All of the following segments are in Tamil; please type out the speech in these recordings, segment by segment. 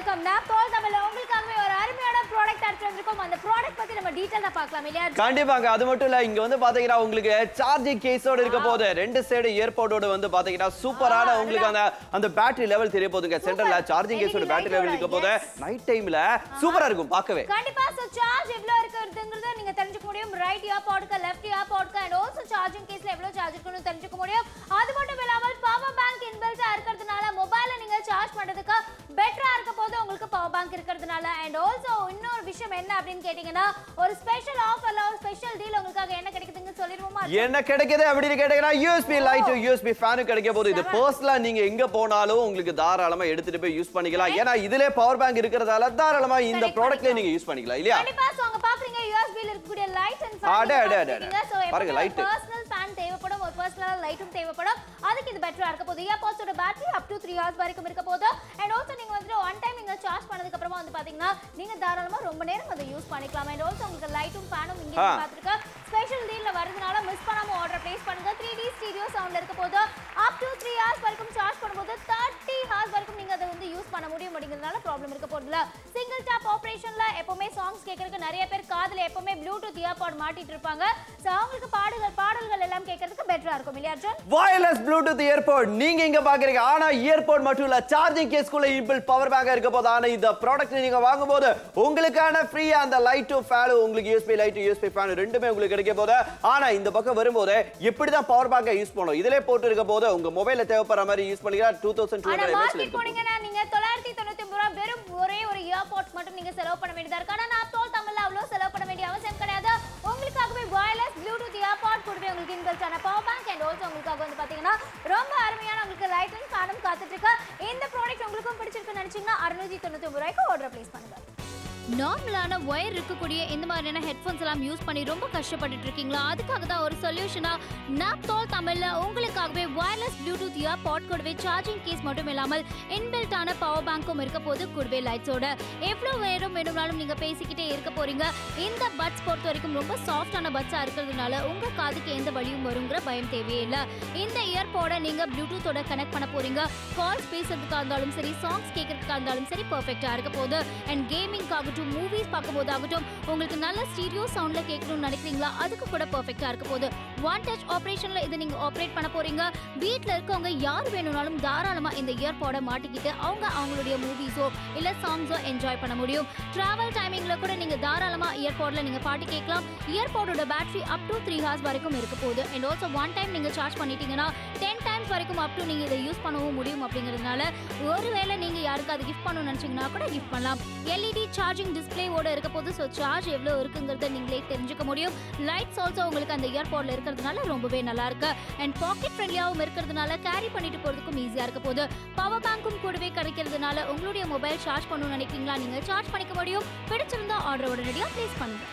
வணக்கம் நான் தோல் தமிழ்ல உங்களுக்காகவே ஒரு அருமையான ப்ராடக்ட் எடுத்து வந்திருக்கோம் அந்த ப்ராடக்ட் பத்தி நம்ம டீட்டெயிலா பார்க்கலாம் இல்லையா கண்டிப்பாங்க அது மட்டும் இல்ல இங்க வந்து பாத்தீங்கன்னா உங்களுக்கு சார்ஜிங் கேஸோட இருக்க போது ரெண்டு சைடு ஏர்போர்ட்டோட வந்து பாத்தீங்கன்னா சூப்பரான ஆ, உங்களுக்கு அந்த அந்த பேட்டரி லெவல் தெரிய போகுதுங்க சென்டர்ல சார்ஜிங் LED கேஸோட பேட்டரி light லெவல் இருக்க போது yes. நைட் டைம்ல சூப்பரா இருக்கும் பார்க்கவே கண்டிப்பா சோ சார்ஜ் எவ்வளவு இருக்குங்கிறத நீங்க தெரிஞ்சுக்க முடியும் ரைட் இயர் பாட்க்கு லெஃப்ட் இயர் பாட்க்கு அண்ட் ஆல்சோ சார்ஜிங் கேஸ்ல எவ்வளவு சார்ஜ் இருக்குன்னு தெரிஞ்சுக்க முடியும் அது மட்டும் இல்லாமல் பவர் பேங்க் இன்பில்ட்டா இருக்கிறதுனால மொபைல நீங்க சார்ஜ் பண்றதுக்கு பெட்டரா இருக்க போது உங்களுக்கு பவர் பேங்க் இருக்கிறதுனால அண்ட் ஆல்சோ இன்னொரு விஷயம் என்ன அப்படின்னு கேட்டீங்கன்னா ஒரு ஸ்பெஷல் ஆஃபர்ல ஒரு ஸ்பெஷல் டீல் உங்களுக்காக என்ன கிடைக்குதுன்னு சொல்லிடுவோமா என்ன கிடைக்குது அப்படின்னு கேட்டீங்கன்னா யூஎஸ்பி லைட் யூஎஸ்பி ஃபேனு கிடைக்க போது இது செம. பர்சனலா நீங்க எங்க போனாலும் உங்களுக்கு தாராளமா எடுத்துட்டு போய் யூஸ் பண்ணிக்கலாம் ஏன்னா இதுல பவர் பேங்க் இருக்கிறதால தாராளமா இந்த Connect ப்ராடக்ட்ல நீங்க யூஸ் பண்ணிக்கலாம் இல்லையா கண்டிப்பா சோ அங்க பாக்குறீங்க USB ல இருக்கக்கூடிய லைட் அண்ட் அட, அட, அட, அட. ஃபேன் பாருங்க, light. பர்சனல் ஃபேன் தேவைப்படும் ஒரு பர்சனல் லைட்டும் தேவைப்படும் அதுக்கு இது பெட்டரா இருக்க போகுது இயர்பாட்ஸோட battery up to three hours வரைக்கும் இருக்க போகுது அண்ட் ஆல்சோ நீங்க வந்துட்டு ஒன் டைம் நீங்க சார்ஜ் பண்ணதுக்கு அப்புறமா வந்து பாத்தீங்கன்னா நீங்க தாராளமா ரொம்ப நேரம் அதை யூஸ் பண்ணிக்கலாம் அண்ட் ஆல்சோ உங்களுக்கு லைட்டும் ஃபேனும் இங்க ஆ. பாத்துருக்க ஸ்பெஷல் டீல்ல வரதுனால மிஸ் பண்ணாம ஆர்டர் பிளேஸ் பண்ணுங்க த்ரீ டி ஸ்டீரியோ சவுண்ட்ல இருக்க போது அப் டு த்ரீ ஹவர்ஸ் வரைக்கும் சார்ஜ் பண்ணும்போது தேர்ட்டி ஹவர்ஸ் வரைக்கும் நீங்க அதை வந்து யூஸ் பண்ண முடியும் அப்படிங்கிறதுனால ப்ராப்ளம் இருக்க போறதுல சிங்கிள் டேப் ஆபரேஷன்ல எப்பவுமே சாங்ஸ் கேட்கறதுக்கு நிறைய பேர் காதுல எப்பவுமே ப்ளூடூத் இயர்பாட் மாட்டிட்டு இருப்பாங்க சோ அவங்களுக்கு பாடல்கள் பாடல்கள் எல்லாம் கேட்கறதுக்கு பெட்டரா இருக்கும் இல்லையா அர்ஜுன் வயர்லெஸ் ப்ளூடூத் இயர்போர்ட் நீங்க இங்க பாக்குறீங்க ஆனா இயர்போர்ட் மட்டும் இல்ல சார்ஜிங் கேஸ்க்குள்ள இன்பில் பவர் பேங்கா இருக்க போது ஆனா இந்த ப்ராடக்ட் நீங்க வாங்கும்போது உங்களுக்கான ஃப்ரீயா அந்த லைட்டும் ஃபேனும் உங்களுக்கு யூஎஸ்பி லைட் யூஎஸ்பி ஃபேன் ரெண்டுமே உங்களுக்கு கிடைக்க போது ஆனா இந்த பக்கம் வரும்போது எப்படி தான் பவர் பேங்கை யூஸ் பண்ணணும் இதிலே போட்டு இருக்க போது உங்க மொபைல்ல தேவைப்படுற மாதிரி யூஸ் பண்ணிக்கலாம் டூ தௌசண்ட் டூ ஆனா ஹண்ட்ரட் மார்க்கெட் போனீங்கன்னா நீங்க தொள்ளாயிரத்தி தொண்ணூத்தி ஒன்பது ரூபாய் வெறும் ஒரே ஒரு இயர்பாட்ஸ் மட்டும் நீங்க செலவு பண்ண வேண்டியதா இருக்கு ஆனா நான் தோல் தமிழ்ல அவ்வளவு செலவு பண்ண வேண்டிய அவசியம் கிடையாது உங்களுக்காகவே வயர்லெஸ் ப்ளூடூத் இயர்பாட் கூடவே உங்களுக்கு இன்பில்ட்டான பவர் பேங்க் அண்ட் ஆல்சோ உங்களுக்காக வந்து பாத்தீங்கன்னா ரொம்ப அருமையான உங்களுக்கு லைட் அண்ட் ஃபேனும் காத்துட்டு இருக்கு இந்த ப்ராடக்ட் உங்களுக்கும் பிடிச்சிருக்குன்னு நினைச்சீங்கன்னா அறுநூத்தி தொண்ணூத்தி ஒன்பது ரூபாய்க்கு ஆர்டர் பிளேஸ் பண்ணுங்க நார்மலான ஒயர் இருக்கக்கூடிய இந்த மாதிரியான ஹெட்ஃபோன்ஸ் எல்லாம் யூஸ் பண்ணி ரொம்ப கஷ்டப்பட்டுட்டு இருக்கீங்களா அதுக்காக தான் ஒரு சொல்யூஷனா நாப்தோல் தமிழ்ல உங்களுக்காகவே வயர்லெஸ் ப்ளூடூத் இயர் பாட் கூடவே சார்ஜிங் கேஸ் மட்டும் இல்லாமல் இன்பில்ட்டான பவர் பேங்க்கும் இருக்க போது கூடவே லைட்ஸோட எவ்வளோ நேரம் வேணும்னாலும் நீங்க பேசிக்கிட்டே இருக்க போறீங்க இந்த பட்ஸ் பொறுத்த வரைக்கும் ரொம்ப சாஃப்டான பட்ஸா இருக்கிறதுனால உங்க காதுக்கு எந்த வலியும் வருங்கிற பயம் தேவையே இல்லை இந்த இயர்போட நீங்க ப்ளூடூத்தோட கனெக்ட் பண்ண போறீங்க கால்ஸ் பேசுறதுக்கா இருந்தாலும் சரி சாங்ஸ் கேட்கறதுக்கா இருந்தாலும் சரி பர்ஃபெக்டா இருக்க போகுது அண்ட் கேமிங் ஆகட்டும் மூவிஸ் பார்க்கும்போது ஆகட்டும் உங்களுக்கு நல்ல ஸ்டீரியோ சவுண்ட்ல கேட்கணும்னு நினைக்கிறீங்களா அதுக்கு கூட பர்ஃபெக்டா இருக்க போகுது ஒன் டச் ஆப்ரேஷன்ல இதை நீங்க ஆப்ரேட் பண்ண போறீங்க வீட்ல இருக்கவங்க யார் வேணும்னாலும் தாராளமா இந்த இயர்பாட மாட்டிக்கிட்டு அவங்க அவங்களுடைய மூவிஸோ இல்ல சாங்ஸோ என்ஜாய் பண்ண முடியும் டிராவல் டைமிங்ல கூட நீங்க தாராளமா இயர்பாட்ல நீங்க பாட்டு கேட்கலாம் இயர்பாடோட battery up to three hours வரைக்கும் இருக்க போகுது அண்ட் ஆல்சோ ஒன் டைம் நீங்க சார்ஜ் பண்ணிட்டீங்கன்னா டென் டைம்ஸ் வரைக்கும் அப் டு நீங்க இதை யூஸ் பண்ணவும் முடியும் அப்படிங்கிறதுனால ஒருவேளை நீங்க யாருக்காவது கிஃப்ட் பண்ணணும்னு நினைச்சீங்கன்னா கூட கிஃப்ட் பண்ணலாம் எல்இடி சார்ஜிங் டிஸ்பிளேவோட இருக்க போது ஸோ சார்ஜ் எவ்வளோ இருக்குங்கிறத நீங்களே தெரிஞ்சுக்க முடியும் லைட்ஸ் ஆல்சோ உங்களுக்கு அந்த இயர்பாட்ல இருக்கிறதுனால ரொம்பவே நல்லா இருக்கு அண்ட் பாக்கெட் ஃப்ரெண்ட்லியாகவும் இருக்கிறதுனால கேரி பண்ணிட்டு போறதுக்கும் ஈஸியா இருக்க போகுது பவர் பேங்க்கும் கூடவே கிடைக்கிறதுனால உங்களுடைய மொபைல் சார்ஜ் பண்ணணும்னு நினைக்கிறீங்களா நீங்க சார்ஜ் பண்ணிக்க முடியும் பிடிச்சிருந்தா ஆர்டர் உடனடியாக ப்ளேஸ் பண்ணுங்க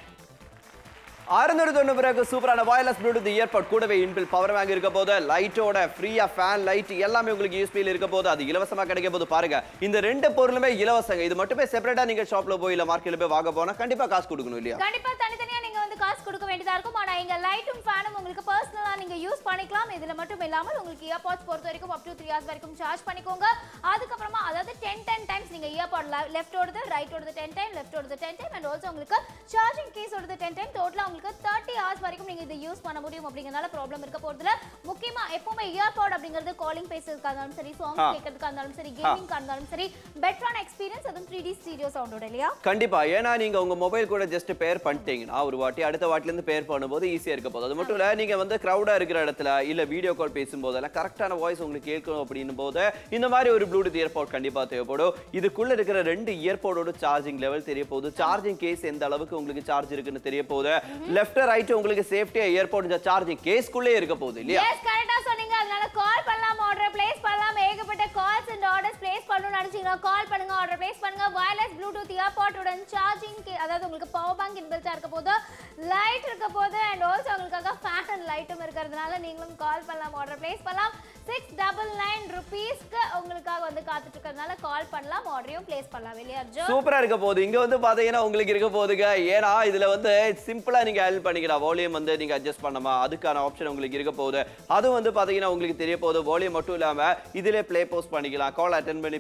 அறுநூறு தொண்ணூறு பிறகு சூப்பரான வயர்லெஸ் ப்ளூடூத் இயர்பட் கூடவே இன்பில் பவர் பேங்க் இருக்க போது லைட்டோட ஃப்ரீயா ஃபேன் லைட் எல்லாமே உங்களுக்கு யூஸ்பியில் இருக்க போது அது இலவசமா கிடைக்க போது பாருங்க இந்த ரெண்டு பொருளுமே இலவசங்க இது மட்டுமே செப்பரேட்டா நீங்க ஷாப்ல போய் இல்ல மார்க்கெட்ல போய் வாங்க போனா கண்டிப்பா காசு கொடுக்கணும் இல்லையா கண்டிப்பா தனித்தனியா நீங்க வந்து காசு கொடுக்க வேண்டியதா இருக்கும் ஆனா இங்க லைட்டும் ஃபேனும் உங்களுக்கு பர்சனலா நீங்க யூஸ் பண்ணிக்கலாம் இதுல மட்டும் இல்லாமல் உங்களுக்கு இயர்பாட்ஸ் பொறுத்த வரைக்கும் அப் டு த்ரீ ஹவர்ஸ் வரைக்கும் சார்ஜ் பண்ணிக்கோங்க அதுக்கப்புறமா அதாவது டென் டென் டைம்ஸ் நீங்க இயர்பாட் லெஃப்ட் ஓடுது ரைட் ஓடுது டென் டைம் லெஃப்ட் ஓடுது டென் டைம் அண்ட் ஆல்சோ உங்களுக்கு சார்ஜிங் கேஸ் ஓடுது டென் டைம் டோட்டலா உங்களுக்கு தேர்ட்டி ஹவர்ஸ் வரைக்கும் நீங்க இதை யூஸ் பண்ண முடியும் அப்படிங்கறதுனால ப்ராப்ளம் இருக்க போறதுல முக்கியமா எப்பவுமே இயர்பாட் அப்படிங்கிறது காலிங் பேசுறதுக்காக இருந்தாலும் சரி சாங்ஸ் ஆ. கேட்கறதுக்கா இருந்தாலும் சரி கேமிங்காக இருந்தாலும் சரி பெட்டரான எக்ஸ்பீரியன்ஸ் அதுவும் த்ரீ டி ஸ்டீரியோ சவுண்டோட இல்லையா கண்டிப்பா ஏன்னா நீங்க உங்க மொபைல் கூட ஜஸ்ட் பேர் பண்ணிட்டீங்கன்னா ஒரு வாட்டி அடுத்த வாட்டில இருந்து பேர் பண்ணும்போது ஈஸியா இருக்க போகுது அது மட்டும் இல்ல நீங்க வந்து கிரௌடா இருக்கிற இடத்துல இல்ல வீடியோ கால் பேசும்போதெல்லாம் கரெக்டான வாய்ஸ் உங்களுக்கு கேட்கணும் அப்படின்னும் போது இந்த மாதிரி ஒரு ப்ளூடூத் இயர்பாட் கண்டிப்பா தேவைப்படும் இதுக்குள்ள இருக்கிற ரெண்டு இயர்பாடோட சார்ஜிங் லெவல் தெரிய போகுது சார்ஜிங் கேஸ் எந்த அளவுக்கு உங்களுக்கு சார்ஜ் இருக்குன்னு தெரிய போகுது லெஃப்ட் ரைட் உங்களுக்கு சேஃப்டியா இயர்பாட் சார்ஜிங் கேஸ்க்குள்ளே இருக்க போகுது இல்லையா எஸ் கரெக்டா சொன்னீங்க அதனால கால் பண்ணலாம் ஆர்டர் பிளேஸ் பண்ணலாம் ஏகப்பட்ட கால்ஸ் அண்ட் ஆர்டர்ஸ் பிளேஸ் பண்ணணும்னு நினைச்சீங்கன்னா கால் பண்ணுங்க ஆர்டர் பிளேஸ் பண்ணுங்க வயர்லெஸ் ப்ளூடூத் இயர்பாட்டுடன் சார்ஜிங் அதாவது உங்களுக்கு பவர் பேங்க் இன்பில்ட்டா இருக்க போது லைட் இருக்க போது அண்ட் ஆல்சோ உங்களுக்காக ஃபேன் அண்ட் லைட்டும் இருக்கிறதுனால நீங்களும் கால் பண்ணலாம் ஆர்டர் பிளேஸ் பண்ணலாம் சிக்ஸ் டபுள் நைன் ருபீஸ்க்கு உங்களுக்காக வந்து காத்துட்டு இருக்கிறதுனால கால் பண்ணலாம் ஆர்டரையும் பிளேஸ் பண்ணலாம் இல்லையா ஜோ சூப்பரா இருக்க போகுது இங்க வந்து பாத்தீங்கன்னா உங்களுக்கு இருக்க போகுதுங்க ஏன்னா இதுல வந்து சிம்பிளா நீங்க ஹேண்டில் பண்ணிக்கலாம் வால்யூம் வந்து நீங்க அட்ஜஸ்ட் பண்ணமா அதுக்கான ஆப்ஷன் உங்களுக்கு இருக்க போகுது அதுவும் வந்து பாத்தீங்கன்னா உங்களுக்கு தெரிய போகுது வால்யூம் மட்டும் இல்லாம இதுல ப்ளே போஸ்ட் பண்ணிக்கலாம் கால் அட்டன் பண்ணி பேஸ் பண்ணிக்கலாம்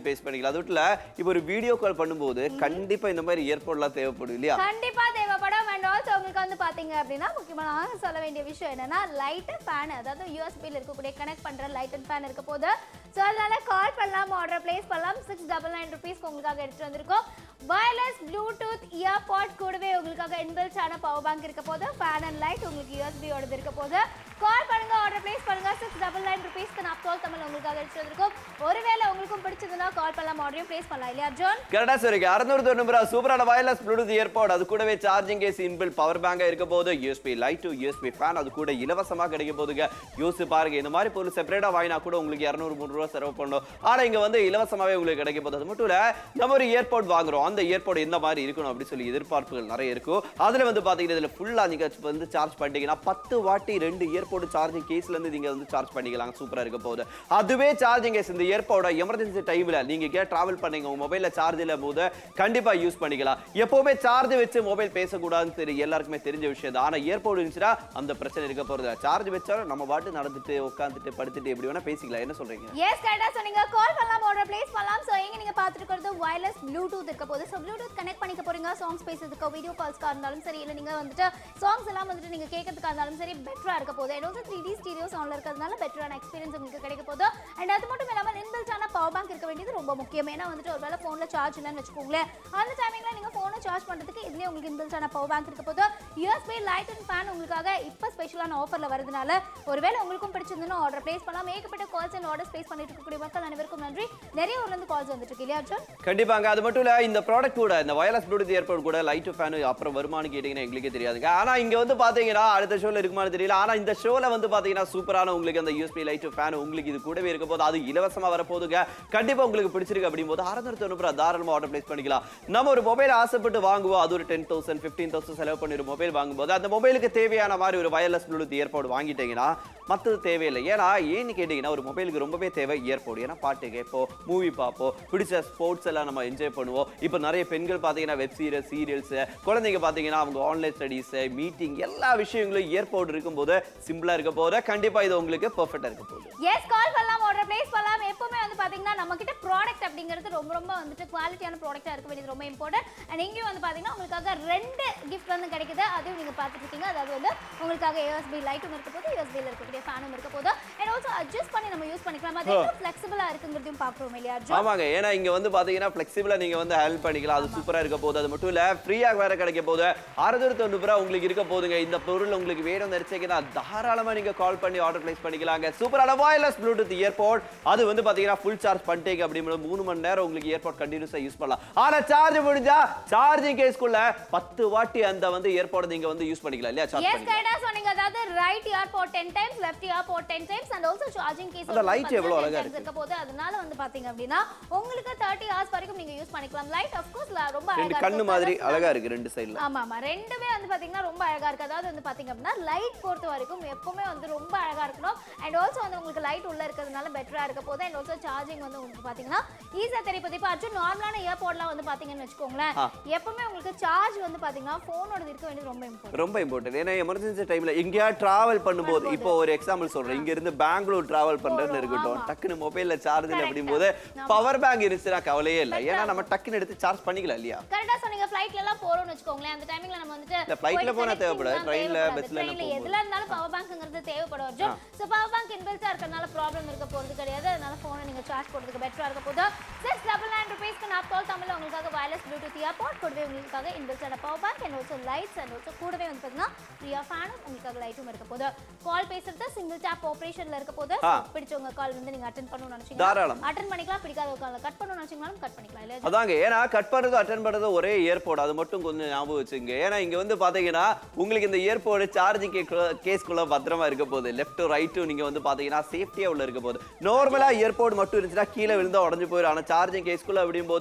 அது விட்டுல இப்போ ஒரு வீடியோ கால் பண்ணும்போது கண்டிப்பா இந்த மாதிரி ஏர்போர்ட்லாம் தேவைப்படும் இல்லையா கண்டிப்பா தேவைப்படும் அண்ட் ஆல்சோ உங்களுக்கு வந்து பாத்தீங்க அப்படின்னா முக்கியமா நான் சொல்ல வேண்டிய விஷயம் என்னன்னா லைட் ஃபேன் அதாவது யூஎஸ்பியில் இருக்கக்கூடிய கனெக்ட் பண்ற லைட் அண்ட் ஃபேன் இருக்க போது ஸோ அதனால கால் பண்ணலாம் ஆர்டர் பிளேஸ் பண்ணலாம் சிக்ஸ் டபுள் நைன் ருபீஸ்க்கு உங்களுக்காக எடுத்துட்டு வந்திருக்கோம் வயர்லெஸ் ப்ளூடூத் இயர்பாட் கூடவே உங்களுக்காக இன்பில்ட் ஆன பவர் பேங்க் இருக்க போது ஃபேன் அண்ட் லைட் உங்களுக்கு யூஎஸ்பியோடது இருக்க போது கால் பண்ணுங்க ஆர்டர் பிளேஸ் பண்ணுங்க சிக்ஸ் டபுள் நைன் ருபீஸ்க்கு நான் தோல் தமிழ் உங்களுக்காக எடுத்துட்டு வந்திருக்கோம் ஒருவேளை உங்களுக்கும் பிடிச்சதுன்னா கால் பண்ணலாம் ஆர்டரையும் பிளேஸ் பண்ணலாம் இல்லையா ஜோன் கரெக்டா சரிங்க அறுநூறு தொண்ணூறு ரூபா சூப்பரான வயர்லெஸ் ப்ளூடூத் ஏர்பாட் அது கூடவே சார்ஜிங் கேஸ் இன்பில் பவர் பேங்கா இருக்க போது யூஎஸ்பி லைட் யூஎஸ்பி ஃபேன் அது கூட இலவசமா கிடைக்க போதுங்க யோசிச்சு பாருங்க இந்த மாதிரி பொருள் செப்பரேட்டா வாங்கினா கூட உங்களுக்கு இரநூறு மூணு ரூபா செலவு பண்ணணும் ஆனா இங்க வந்து இலவசமாவே உங்களுக்கு கிடைக்க போகுது அது மட்டும் இல்ல நம்ம ஒரு ஏர்போர்ட் வாங்குறோம் அந்த ஏர்போர்ட் எந்த மாதிரி இருக்கணும் அப்படின்னு சொல்லி எதிர்பார்ப்புகள் நிறைய இருக்கும் அதுல வந்து பாத்தீங்கன்னா இதுல ஃபுல்லா நீங்க வந்து சார்ஜ் பண்ணிட்டீங்கன்னா பத்து வாட்டி ரெண்டு ஏர்போர்ட் சார்ஜிங் கேஸ்ல இருந்து நீங்க வந்து சார்ஜ் பண்ணிக்கலாம் சூப்பரா இருக்க போகுது அதுவே சார்ஜிங் கேஸ் இந்த ஏர்போர்ட் எமர்ஜென்சி டைம்ல நீங்க எங்கேயா டிராவல் பண்ணீங்க உங்க மொபைல்ல சார்ஜ் இல்ல போது கண்டிப்பா யூஸ் பண்ணிக்கலாம் எப்பவுமே சார்ஜ் வச்சு மொபைல் பேசக்கூடாதுன்னு தெரியும் எல்லாருக்குமே தெரிஞ்ச விஷயம் தான் ஆனா ஏர்போர்ட் இருந்துச்சுன்னா அந்த பிரச்சனை இருக்க போறது சார்ஜ் வச்சாலும் நம்ம பாட்டு நடந்துட்டு உட்காந்துட்டு படுத்துட்டு எப்படி வேணா பேசிக்கலாம் என்ன சொல்றீங்க எஸ் கரெக்டாக சொன்னீங்க கால் பண்ணலாம் ஆர்டர் பிளேஸ் பண்ணலாம் ஸோ எங்க நீங்க பார்த்துட்டு இருக்கிறது வயர்லெஸ் ப்ளூடூத் இருக்க போது ஸோ ப்ளூடூத் கனெக்ட் பண்ணிக்க போறீங்க சாங்ஸ் பேசுறதுக்கு வீடியோ கால்ஸ்க்காக இருந்தாலும் சரி இல்லை நீங்க வந்துட்டு சாங்ஸ் எல்லாம் வந்துட்டு நீங்க கேட்கறதுக்காக இருந்தாலும் சரி பெட்டரா இருக்க போது and also three D stereo சவுண்ட்ல இருக்கிறதுனால பெட்டரான எக்ஸ்பீரியன்ஸ் உங்களுக்கு கிடைக்க போது அண்ட் அது மட்டும் இல்லாமல் இன்பில்டான பவர் பேங்க் இருக்க வேண்டியது ரொம்ப முக்கியம் ஏன்னா வந்துட்டு ஒருவேளை ஃபோன்ல சார்ஜ் இல்லைன்னு வச்சுக்கோங்களேன் அந்த டைமிங்ல நீங்க ஃபோனை சார்ஜ் பண்றதுக்கு இதுலயே உங்களுக்கு இன்பில்டான பவர் பேங்க் இருக்க போது யூஎஸ்பி லைட் அண்ட் ஃபேன் உங்களுக்காக இப்போ ஸ்பெஷலான ஆஃபர்ல வரதுனால ஒருவேளை உங்களுக்கும் பிடிச்சிருந்ததுன்னா ஆர்டர் பிளேஸ் பண்ணலாம் ஏகப்பட்ட கால்ஸ் அண்ட் ஆர்டர்ஸ் பிளேஸ் பண்ணிட்டு இருக்கக்கூடிய மக்கள் அனைவருக்கும் நன்றி நிறைய ஊர்ல இருந்து கால்ஸ் வந்துட்டு இருக்கு இல்லையா ஜான் கண்டிப்பாங்க அது மட்டும் இல்ல இந்த ப்ராடக்ட் கூட இந்த வயர்லெஸ் ப்ளூடூத் ஏர்போர்ட் கூட லைட் ஃபேன் அப்புறம் வருமானு கேட்டீங்கன்னா எங்களுக்கே தெரியாதுங்க ஆனா இங்க வந்து பாத்தீங்கன்னா அடுத்த ஷோல இருக்குமான்னு தெரியல ஆனா இந்த ஷோல வந்து பாத்தீங்கன்னா சூப்பரான உங்களுக்கு அந்த யூஎஸ்பி லைட் ஃபேன் உங்களுக்கு இது கூடவே இருக்க போது அது இலவசமா வரப்போதுங்க கண்டிப்பா உங்களுக்கு பிடிச்சிருக்கு அப்படியும் போது அறுநூறு தொண்ணூறு தாராளமா ஆர்டர் பிளேஸ் பண்ணிக்கலாம் நம்ம ஒரு மொபைல் ஆசைப்பட்டு வாங்குவோம் அது ஒரு டென் தௌசண்ட் ஃபிஃப்டீன் தௌசண்ட் செலவு பண்ணி ஒரு மொபைல் வாங்கும்போது அந்த மொபைலுக்கு தேவையான மாதிரி ஒரு வயர்லெஸ் ப்ளூடூத் ஏர்போர்ட் வாங்கிட்டீங்கன்னா மற்றது தேவையில்லை ஏன்னா ஏன்னு கேட்டீங்கன்னா ஒரு மொபைலுக்கு ரொம்பவே தேவை ஏர்போர்ட் ஏன்னா பாட்டு கேட்போம் மூவி பார்ப்போம் பிடிச்ச ஸ்போர்ட்ஸ் எல்லாம் நம்ம என்ஜாய் பண்ணுவோம் இப்போ நிறைய பெண்கள் பார்த்தீங்கன்னா வெப் சீரிஸ் சீரியல்ஸ் குழந்தைங்க பார்த்தீங்கன்னா அவங்க ஆன்லைன் ஸ்டடீஸ் மீட்டிங் எல்லா விஷயங்களும் ஏர்போர்ட் இருக்கும்போது சிம்பிளா இருக்க போது கண்டிப்பா இது உங்களுக்கு பெர்ஃபெக்டா இருக்க போகுது எஸ் கால் பண்ணலாம் ஆர்டர் பிளேஸ் பண்ணலாம் எப்பவுமே வந்து பாத்தீங்கன்னா நம்ம கிட்ட ப்ராடக்ட் அப்படிங்கிறது ரொம்ப ரொம்ப வந்துட்டு குவாலிட்டியான ப்ராடக்ட்டா இருக்க வேண்டியது ரொம்ப இம்பார்ட்டன்ட் அண்ட் இங்கேயும் வந்து பாத்தீங்கன்னா உங்களுக்காக ரெண்டு கிஃப்ட் வந்து கிடைக்குது அதுவும் நீங்க பார்த்துட்டு இருக்கீங்க அதாவது வந்து உங்களுக்காக யூஎஸ்பி லைட்டும் இருக்க போது யூஎஸ்பியில் இருக்கக்கூடிய ஃபேனும் இருக்க போது அண்ட் ஆல்சோ அட்ஜஸ்ட் பண்ணி நம்ம யூஸ் பண்ணிக்கலாம் அது எவ்வளவு ஃபிளெக்சிபிளா இருக்குங்கிறதையும் பார்க்குறோம் இல்லையா அர்ஜுன் ஆமாங்க ஏன்னா இங்க வந்து பாத்தீங்கன்னா ஃபிளெக்சிபிளா நீங்க வந்து ஹெல்ப் பண்ணிக்கலாம் அது சூப்பரா இருக்க போகுது அது மட்டும் இல்ல ஃப்ரீயா வேற கிடைக்க போகுது அறுநூறு தொண்ணூறு ரூபா உங்களுக்கு இருக்க போதுங்க இந்த பொருள் உங்களுக்கு வேணும் நினைச்சீங்கன்னா தாராளமா நீங்க கால் பண்ணி ஆர்டர் பிளேஸ் பண்ணிக்கலாங்க சூப்பரான வயர்லெஸ் ப்ளூடூத் இயர்போர்ட் அது வந்து பாத்தீங்கன்னா ஃபுல் சார்ஜ் பண்ணிட்டீங்க அப்படிங்கிற மூணு மணி நேரம் உங்களுக்கு இயர்போர்ட் கண்டினியூஸா யூஸ் பண்ணலாம் ஆனா சார்ஜ் முடிஞ்சா சார்ஜிங் கேஸ்க்குள்ள பத்து வாட்டி அந்த வந்து இயர்போர்ட் நீங்க வந்து யூஸ் பண்ணிக்கலாம் இல்லையா சார்ஜ் எஸ் பண்ணிக்கலாம் கரெக்டா சொன்னீங்க அதாவது right ear pod 10 times left ear pod 10 times and also charging case அந்த light எவ்வளவு அழகா இருக்கு. இருக்க போது அதனால வந்து பாத்தீங்க அப்படின்னா உங்களுக்கு 30 ஹவர்ஸ் வரைக்கும் நீங்க யூஸ் பண்ணிக்கலாம் லைட் ஆஃப் கோர்ஸ் ரொம்ப ரெண்டு அழகா கண்ணு இருக்கும். மாதிரி colours அழகா இருக்கு ரெண்டு சைடுல ஆமா ஆமா ரெண்டுமே வந்து பாத்தீங்கன்னா ரொம்ப அழகா இருக்கு அதாவது வந்து பாத்தீங்க அப்படின்னா லைட் பொறுத்த வரைக்கும் எப்பவுமே வந்து ரொம்ப அழகா இருக்கணும் அண்ட் ஆல்சோ வந்து உங்களுக்கு லைட் உள்ள இருக்கிறதுனால பெட்டரா இருக்க போது அண்ட் ஆல்சோ சார்ஜிங் வந்து உங்களுக்கு பாத்தீங்கன்னா ஈஸியா தெரியும் இப்போ இப்போ அர்ஜுன் நார்மலான இயர்போர்ட்லாம் வந்து பாத்தீங்கன்னு வச்சுக்கோங்களேன் ஆ. எப்பவுமே உங்களுக்கு சார்ஜ் வந்து பாத்தீங்கன்னா போனோட இருக்க வேண்டியது ரொம்ப இம்பார்ட்டன்ட் ரொம்ப இம்பார்ட்டன்ட் ஏன்னா எமர்ஜென்சி டைம்ல எங்கேயா டிராவல் பண்ணும்போது இப்போ ஒரு எக்ஸாம்பிள் சொல்றேன் இங்க இருந்து பெங்களூர் டிராவல் பண்றதுன்னு போறோம், இருக்கட்டும் ஆமா. டக்குன்னு மொபைல்ல சார்ஜ் இல்லை Correct. அப்படிங்கும்போது ஆமா. பவர் பேங்க் இருந்துச்சுன்னா கவலையே இல்லை ஏன்னா நம்ம டக்குன்னு எடுத்து சார்ஜ் பண்ணிக்கலாம் இல்லையா கரெக்டா சொன்னீங்க ஃப்ளைட்ல எல்லாம் போறோம்னு வச்சுக்கோங்களேன் அந்த டைமிங்ல நம்ம வந்துட்டு இல்ல, flightல போயிட்டு போனா connecting தேவைப்படாது. தான் trainல, தேவைப்படாது. busல எல்லாம் trainல போகும்போது. எதுல இருந்தாலும் பவர் பேங்க்ங்கிறது தேவைப்படும் அர்ஜுன் சோ பவர் பேங்க் இன்பில்ட்டா இருக்கறனால ப்ராப்ளம் இருக்க போறது கிடையாது அதனால போனை நீங்க சார்ஜ் போடுறதுக்கு பெட்டரா இருக்க போது சிக்ஸ் டபுள் நைன் ருபீஸ்க்கு நான் தோல் தமிழ்ல உங்களுக்காக வயர்லெஸ் ப்ளூடூத் இயர்பாட் கூடவே உங்களுக்காக இன்பில்ட்டான power bank and also lights and also கூடவே வந்து பார்த்தீங்கன்னா ஃப்ரீயா ஃபேனும் உங்களுக்காக லைட்டும் இருக்க போது கால் பேசுறது சிங்கிள் டேப் ஆபரேஷன்ல இருக்க போது ஆ. பிடிச்சவங்க கால் வந்து நீங்க அட்டென்ட் பண்ணணும்னு நினைச்சீங்க தாராளம். அட்டன் பண்ணிக்கலாம் பிடிக்காத கால் கட் பண்ணணும்னு நினைச்சீங்கனாலும் கட் பண்ணிக்கலாம் இல்லையா அதாங்க ஏன்னா கட் பண்றது அட்டன் பண்றது ஒரே ஏர்போர்ட் அது மட்டும் கொஞ்சம் ஞாபகம் வச்சுங்க ஏன்னா இங்க வந்து பாத்தீங்கன்னா உங்களுக்கு இந்த ஏர்போர்ட் சார்ஜிங் கேஸ்க்குள்ள பத்திரமா இருக்க போகுது லெஃப்ட் ரைட்டும் நீங்க வந்து பாத்தீங்கன்னா சேஃப்டியா உள்ள இருக்க போகுது நார்மலா ஏர்போர்ட் மட்டும் இருந்துச்சுன்னா கீழே விழுந்தா உடஞ்சு போயிடும் ஆனா சார்ஜிங் கேஸ்க்குள்ள அப்படியும் போது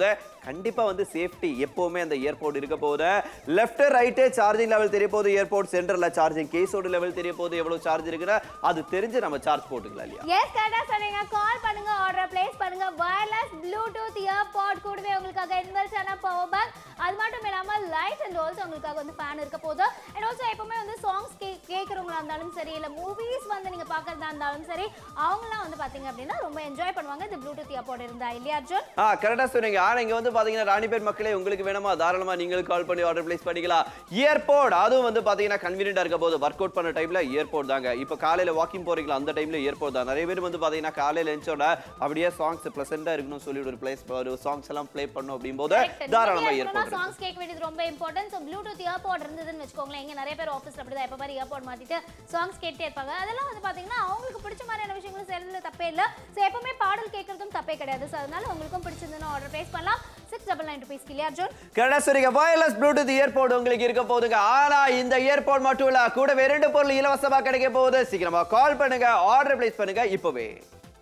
கண்டிப்பா வந்து சேஃப்டி எப்பவுமே அந்த ஏர்போர்ட் இருக்க போது லெஃப்ட் ரைட்டு சார்ஜிங் லெவல் தெரிய போகுது ஏர்போர்ட் சென்டர்ல சார்ஜிங் கேஸோட லெவல் தெரிய போகுது எவ்வளவு சார்ஜ் இருக்குன்னா அது தெரிஞ்சு நம்ம சார்ஜ் போட்டுக்கலாம் இல்லையா எஸ் கரெக்டா சொன்னீங்க கால் பண்ணுங்க ஆர்டர் பிளேஸ் பண்ணுங்க வயர்லெஸ் ப்ளூடூத் இயர்பாட் கூடவே உங்களுக்காக இன்வெர்ட்டான பவர் பேங்க் அது மட்டும் இல்லாம லைட் அண்ட் ஆல்சோ உங்களுக்காக வந்து ஃபேன் இருக்க போகுது அண்ட் ஆல்சோ எப்பவுமே வந்து சாங்ஸ் கே கேட்குறவங்களா இருந்தாலும் சரி இல்ல மூவிஸ் வந்து நீங்க பார்க்கறதா இருந்தாலும் சரி அவங்களாம் வந்து பாத்தீங்க அப்படின்னா ரொம்ப என்ஜாய் பண்ணுவாங்க இந்த ப்ளூடூத் இயர்பாட் இருந்தா இல்லையா அர்ஜுன் ஆ கரெக்டா சொன்னீங்க ஆனா இங்க வந்து பாத்தீங்கன்னா ராணிபேட் மக்களே உங்களுக்கு வேணுமா தாராளமா நீங்களும் கால் பண்ணி ஆர்டர் பிளேஸ் பண்ணிக்கலாம் இயர்போர்ட் அதுவும் வந்து பாத்தீங்கன்னா கன்வீனியன்டா இருக்க போது ஒர்க் அவுட் பண்ண டைம்ல இயர்போர்ட் தாங்க இப்போ காலையில வாக்கிங் போறீங்களா அந்த டைம்ல இயர்போர்ட் தான் நிறைய பேர் வந்து பாத்தீங்கன்னா காலையில எழுந்தோட அப்படியே சாங்ஸ் பிளசண்டா இருக்கணும் சொல்லி ஒரு பிளேஸ் ஒரு சாங்ஸ் எல்லாம் ப்ளே பண்ணும் அப்படியும் போது தாராளமா இயர்போர்ட் சாங்ஸ் கேட்க வேண்டியது ரொம்ப இம்பார்ட்டன்ட் ஸோ ப்ளூடூத் இயர்பாட் இருந்ததுன்னு வச்சுக்கோங்களேன் இங்க நிறைய பேர் ஆஃபீஸ்ல அப்படிதான் எப்போ மாதிரி இயர்பாட் மாட்டிட்டு சாங்ஸ் கேட்டே இருப்பாங்க அதெல்லாம் வந்து பாத்தீங்கன்னா அவங்களுக்கு பிடிச்ச மாதிரியான விஷயங்களும் செல்ல தப்பே இல்லை ஸோ எப்பவுமே பாடல் கேட்கறதும் தப்பே கிடையாது ஸோ அதனால உங்களுக்கும் பிடிச்சிருந்துன்னு ஆர்டர் பிளேஸ் பண்ணலாம் சிக்ஸ் டபுள் நைன் ருபீஸ் இல்லையா அர்ஜுன் கரெக்டா சொன்னீங்க வயர்லெஸ் ப்ளூடூத் இயர்போர்ட் உங்களுக்கு இருக்க போகுதுங்க ஆனா இந்த இயர்போர்ட் மட்டும் இல்ல கூடவே இரண்டு பொருள் இலவசமா கிடைக்க போகுது சீக்கிரமா கால் பண்ணுங்க ஆர்டர் பிளேஸ் பண்ணுங்க இப்பவே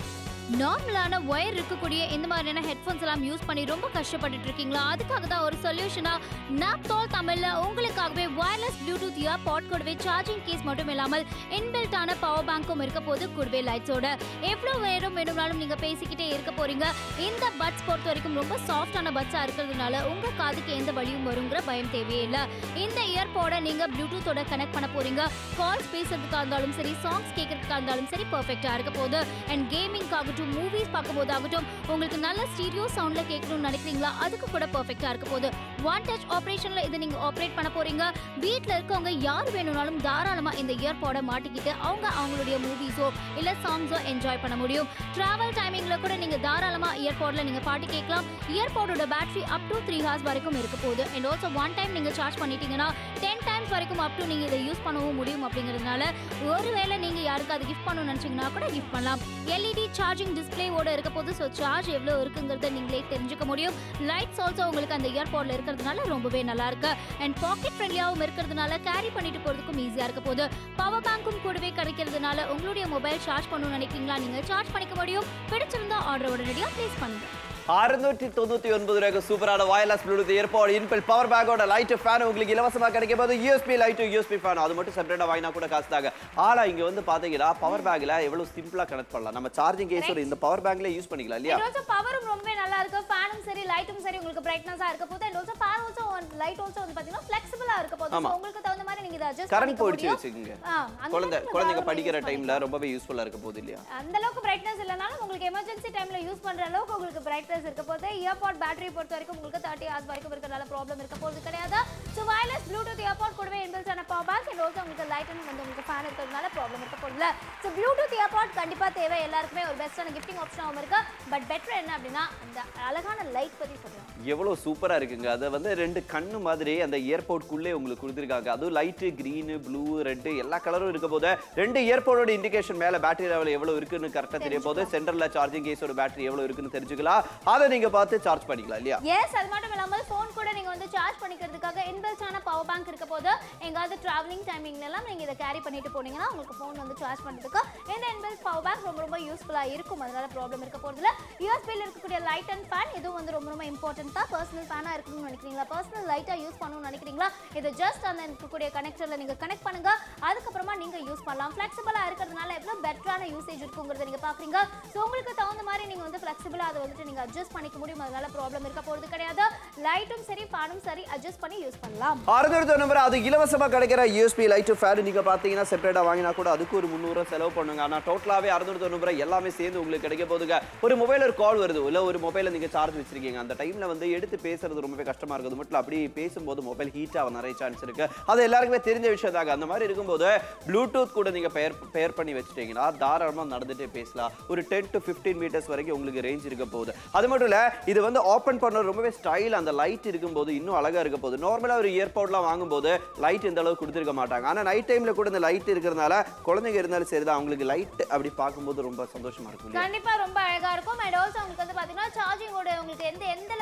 நார்மலான ஒயர் இருக்கக்கூடிய இந்த மாதிரியான ஹெட்ஃபோன்ஸ் எல்லாம் யூஸ் பண்ணி ரொம்ப கஷ்டப்பட்டுட்டு இருக்கீங்களா அதுக்காக தான் ஒரு சொல்யூஷனா நாப்தோல் தமிழ்ல உங்களுக்காகவே வயர்லெஸ் ப்ளூடூத் இயர் பாட் கூடவே சார்ஜிங் கேஸ் மட்டும் இல்லாமல் இன்பில்ட்டான பவர் பேங்க்கும் இருக்க போது கூடவே லைட்ஸோட எவ்வளோ நேரம் வேணும்னாலும் நீங்க பேசிக்கிட்டே இருக்க போறீங்க இந்த பட்ஸ் பொறுத்த வரைக்கும் ரொம்ப சாஃப்டான பட்ஸா இருக்கிறதுனால உங்க காதுக்கு எந்த வலியும் வருங்கிற பயம் தேவையே இல்லை இந்த இயர்போட நீங்க ப்ளூடூத்தோட கனெக்ட் பண்ண போறீங்க கால்ஸ் பேசுறதுக்கா இருந்தாலும் சரி சாங்ஸ் கேட்கறதுக்கா இருந்தாலும் சரி பர்ஃபெக்டா இருக்க போகுது அண்ட் கேமிங் ஆகட்டும் மூவிஸ் பார்க்கும்போது ஆகட்டும் உங்களுக்கு நல்ல ஸ்டீரியோ சவுண்ட்ல கேட்கணும்னு நினைக்கிறீங்களா அதுக்கு கூட பர்ஃபெக்டா இருக்க போகுது ஒன் டச் ஆப்ரேஷன்ல இதை நீங்க ஆப்ரேட் பண்ண போறீங்க வீட்ல இருக்கவங்க யார் வேணும்னாலும் தாராளமா இந்த இயர்பாட மாட்டிக்கிட்டு அவங்க அவங்களுடைய மூவிஸோ இல்ல சாங்ஸோ என்ஜாய் பண்ண முடியும் டிராவல் டைமிங்ல கூட நீங்க தாராளமா இயர்பாட்ல நீங்க பாட்டு கேட்கலாம் இயர்பாடோட battery up to three hours வரைக்கும் இருக்க போகுது அண்ட் ஆல்சோ ஒன் டைம் நீங்க சார்ஜ் பண்ணிட்டீங்கன்னா டென் டைம்ஸ் வரைக்கும் அப் டு நீங்க இதை யூஸ் பண்ணவும் முடியும் அப்படிங்கிறதுனால ஒருவேளை நீங்க யாருக்காவது கிஃப்ட் பண்ணணும்னு நினைச்சீங்கன்னா கூட கிஃப்ட் பண்ணலாம் எல்இடி சார்ஜிங் டிஸ்பிளேவோட இருக்க போது ஸோ சார்ஜ் எவ்வளோ இருக்குங்கிறத நீங்களே தெரிஞ்சுக்க முடியும் லைட்ஸ் ஆல்சோ உங்களுக்கு அந்த இயர்பாட்ல இருக்கிறதுனால ரொம்பவே நல்லா இருக்கு அண்ட் பாக்கெட் ஃப்ரெண்ட்லியாகவும் இருக்கிறதுனால கேரி பண்ணிட்டு போறதுக்கும் ஈஸியா இருக்க போகுது பவர் பேங்க்கும் கூடவே கிடைக்கிறதுனால உங்களுடைய மொபைல் சார்ஜ் பண்ணணும்னு நினைக்கிறீங்களா நீங்க சார்ஜ் பண்ணிக்க முடியும் பிடிச்சிருந்தா ஆர்டர் உடனடியாக ப்ளேஸ் பண்ணுங்க அறுநூற்றி தொண்ணூத்தி ஒன்பது ரூபாய்க்கு சூப்பரான wireless Bluetooth airpod inbuilt power பேக்கோட லைட் ஃபேன் உங்களுக்கு இலவசமா கிடைக்கும் போது யூஎஸ்பி லைட் யூஎஸ்பி ஃபேன் அது மட்டும் செப்பரேட்டா வாங்கினா கூட காசு தாங்க ஆனா இங்க வந்து பாத்தீங்கன்னா பவர் பேக்ல எவ்வளவு சிம்பிளா கனெக்ட் பண்ணலாம் நம்ம சார்ஜிங் கேஸோட இந்த பவர் பேங்க்ல யூஸ் பண்ணிக்கலாம் இல்லையா அண்ட் ஆல்சோ பவரும் ரொம்ப நல்லா இருக்கு ஃபேனும் சரி லைட்டும் சரி உங்களுக்கு பிரைட்னஸா இருக்க போது and also fan also light also வந்து பாத்தீங்கன்னா ஃபிளெக்சிபிளா இருக்க போது ஆமா. So, உங்களுக்கு தகுந்த மாதிரி நீங்க இதை அட்ஜஸ்ட் கரண்ட் போயிடுச்சு வச்சுக்கோங்க ஆ, அந்த குழந்தை மாதிரி குழந்தைங்க தாராளமா படிக்கிற use டைம்ல ரொம்பவே யூஸ்ஃபுல்லா இருக்க போகுது இல்லையா அந்த அளவுக்கு பிரைட்னஸ் இல்லைனாலும் உங்களுக்கு எமர்ஜென்சி டைம்ல யூஸ் பண்ற அளவுக்கு உங்களுக்கு பிரைட்னஸ் இருக்க போது இயர்பாட் பேட்டரி பொறுத்த வரைக்கும் உங்களுக்கு தேர்ட்டி ஹவர்ஸ் வரைக்கும் இருக்கிறனால ப்ராப்ளம் இருக்க போறது கிடையாது ஸோ வயர்லெஸ் ப்ளூடூத் இயர்பாட் கூடவே இன்பில்ஸ் ஆன பவர் பேங்க் அண்ட் ஆல்சோ உங்களுக்கு லைட் அண்ட் வந்து உங்களுக்கு ஃபேன் இருக்கிறதுனால ப்ராப்ளம் இருக்க போதில்ல ஸோ ப்ளூடூத் இயர்பாட் கண்டிப்பா தேவை எல்லாருக்குமே ஒரு பெஸ்ட்டான கிஃப்டிங் ஆப்ஷனாகவும் இருக்கு பட் பெட்டர் என்ன அப்படின்னா அந்த அழகான லைட் பத்தி சொல்றேன் எவ்வளவு சூப்பரா இருக்குங்க அதை வந்து ரெண்டு கண்ணு மாதிரி அந்த ஏர்போர்ட்குள்ளே உங்களுக்கு கொடுத்துருக்காங்க அதுவும் லைட்டு green ப்ளூ ரெட் எல்லா கலரும் இருக்க போது ரெண்டு ஏர்போர்ட்டோட இண்டிகேஷன் மேல பேட்டரி லெவல் எவ்வளவு இருக்குன்னு கரெக்டா தெரிய போது சென்டர்ல சார்ஜிங் கேஸோட பேட்டரி எவ்வளவு இருக்குன்னு தெரிஞ்சுக்கலாம் அதை நீங்க பார்த்து சார்ஜ் பண்ணிக்கலாம் இல்லையா எஸ் அது மட்டும் இல்லாமல் ஃபோன் கூட நீங்க வந்து சார்ஜ் பண்ணிக்கிறதுக்காக இன்பில்ஸான பவர் பேங்க் இருக்க போது எங்காவது டிராவலிங் டைமிங்ல எல்லாம் நீங்க இதை கேரி பண்ணிட்டு போனீங்கன்னா உங்களுக்கு ஃபோன் வந்து சார்ஜ் பண்றதுக்கு இந்த இன்பில்ஸ் பவர் பேங்க் ரொம்ப ரொம்ப யூஸ்ஃபுல்லா இருக்கும் அதனால ப்ராப்ளம் இருக்க போறதுல யூஎஸ்பியில் இருக்கக்கூடிய லைட் அண்ட் ஃபேன் இதுவும் வந்து ரொம்ப ரொம்ப இம்பார்ட்டன்ட்டா பர்சனல் ஃபேனா இருக்கணும்னு நினைக்கிறீங்களா பர்சனல் லைட்டா யூஸ் பண்ணணும்னு நினைக்கிறீங்களா இதை ஜஸ்ட் அந்த இருக்கக்கூடிய கனெக்டர்ல நீங்க கனெக்ட் பண்ணுங்க அதுக்கப்புறமா நீங்க யூஸ் பண்ணலாம் ஃபிளெக்சிபிளா இருக்கிறதுனால எவ்வளவு பெட்டரான யூசேஜ் இருக்குங்கிறத நீங்க பாக்குறீங்க ஸோ உங்களுக்கு தகுந்த மாதிரி நீங்க வந்து ஃபிளெக்சிபிளா அதை வந்துட்டு நீங்க அட்ஜஸ்ட் பண்ணிக்க முடியும் அதனால ப்ராப்ளம் இருக்க போறது கிடையாது லைட்டும் சரி ஃபேனும் சரி அட்ஜஸ்ட் பண்ணி யூஸ் பண்ணலாம் அறுநூறு நம்பர் அது இலவசமா கிடைக்கிற யூஎஸ்பி லைட் ஃபேன் நீங்க பாத்தீங்கன்னா செப்பரேட்டா வாங்கினா கூட அதுக்கு ஒரு முந்நூறு செலவு பண்ணுங்க ஆனா டோட்டலாவே அறுநூறு தொண்ணூறு எல்லாமே சேர்ந்து உங்களுக்கு கிடைக்க போதுங்க ஒரு மொபைல் ஒரு கால் வருது இல்ல ஒரு மொபைல நீங்க சார்ஜ் வச்சிருக்கீங்க அந்த டைம்ல வந்து எடுத்து பேசுறது ரொம்பவே கஷ்டமா இருக்குது மட்டும் அப்படி பேசும்போது மொபைல் ஹீட் ஆக நிறைய சான்ஸ் இருக்கு அது எல்லாருக்குமே தெரிஞ்ச விஷயம் தாங்க அந்த மாதிரி இருக்கும்போது ப்ளூடூத் கூட நீங்க பெயர் பெயர் பண்ணி வச்சிட்டீங்கன்னா தாராளமா நடந்துட்டே பேசலாம் ஒரு டென் டு ஃபிஃப்டீன் மீட்டர்ஸ் வரைக்கும் உங்களுக்கு ரேஞ்ச் இருக்க போகுது அது மட்டும் இல்ல இது வந்து ஓப்பன் பண்ண ரொம்பவே ஸ்டைல் அந்த லைட் இருக்கும்போது இன்னும் அழகா இருக்க போகுது நார்மலா ஒரு இயர்போர்ட்லாம் வாங்கும்போது லைட் இந்த அளவுக்கு கொடுத்துருக்க மாட்டாங்க ஆனா நைட் டைம்ல கூட இந்த லைட் இருக்கிறதுனால குழந்தைங்க இருந்தாலும் சரிதான் அவங்களுக்கு லைட் அப்படி பார்க்கும்போது ரொம்ப சந்தோஷமா இருக்கும் இல்லையா? கண்டிப்பா ரொம்ப அழகா இருக்கும் அண்ட் ஆல்சோ உங்களுக்கு வந்து பாத்தீங்கன்னா சார்ஜிங்கோட உங்களுக்கு எந்த எந்த அளவுக்கு இருக்கு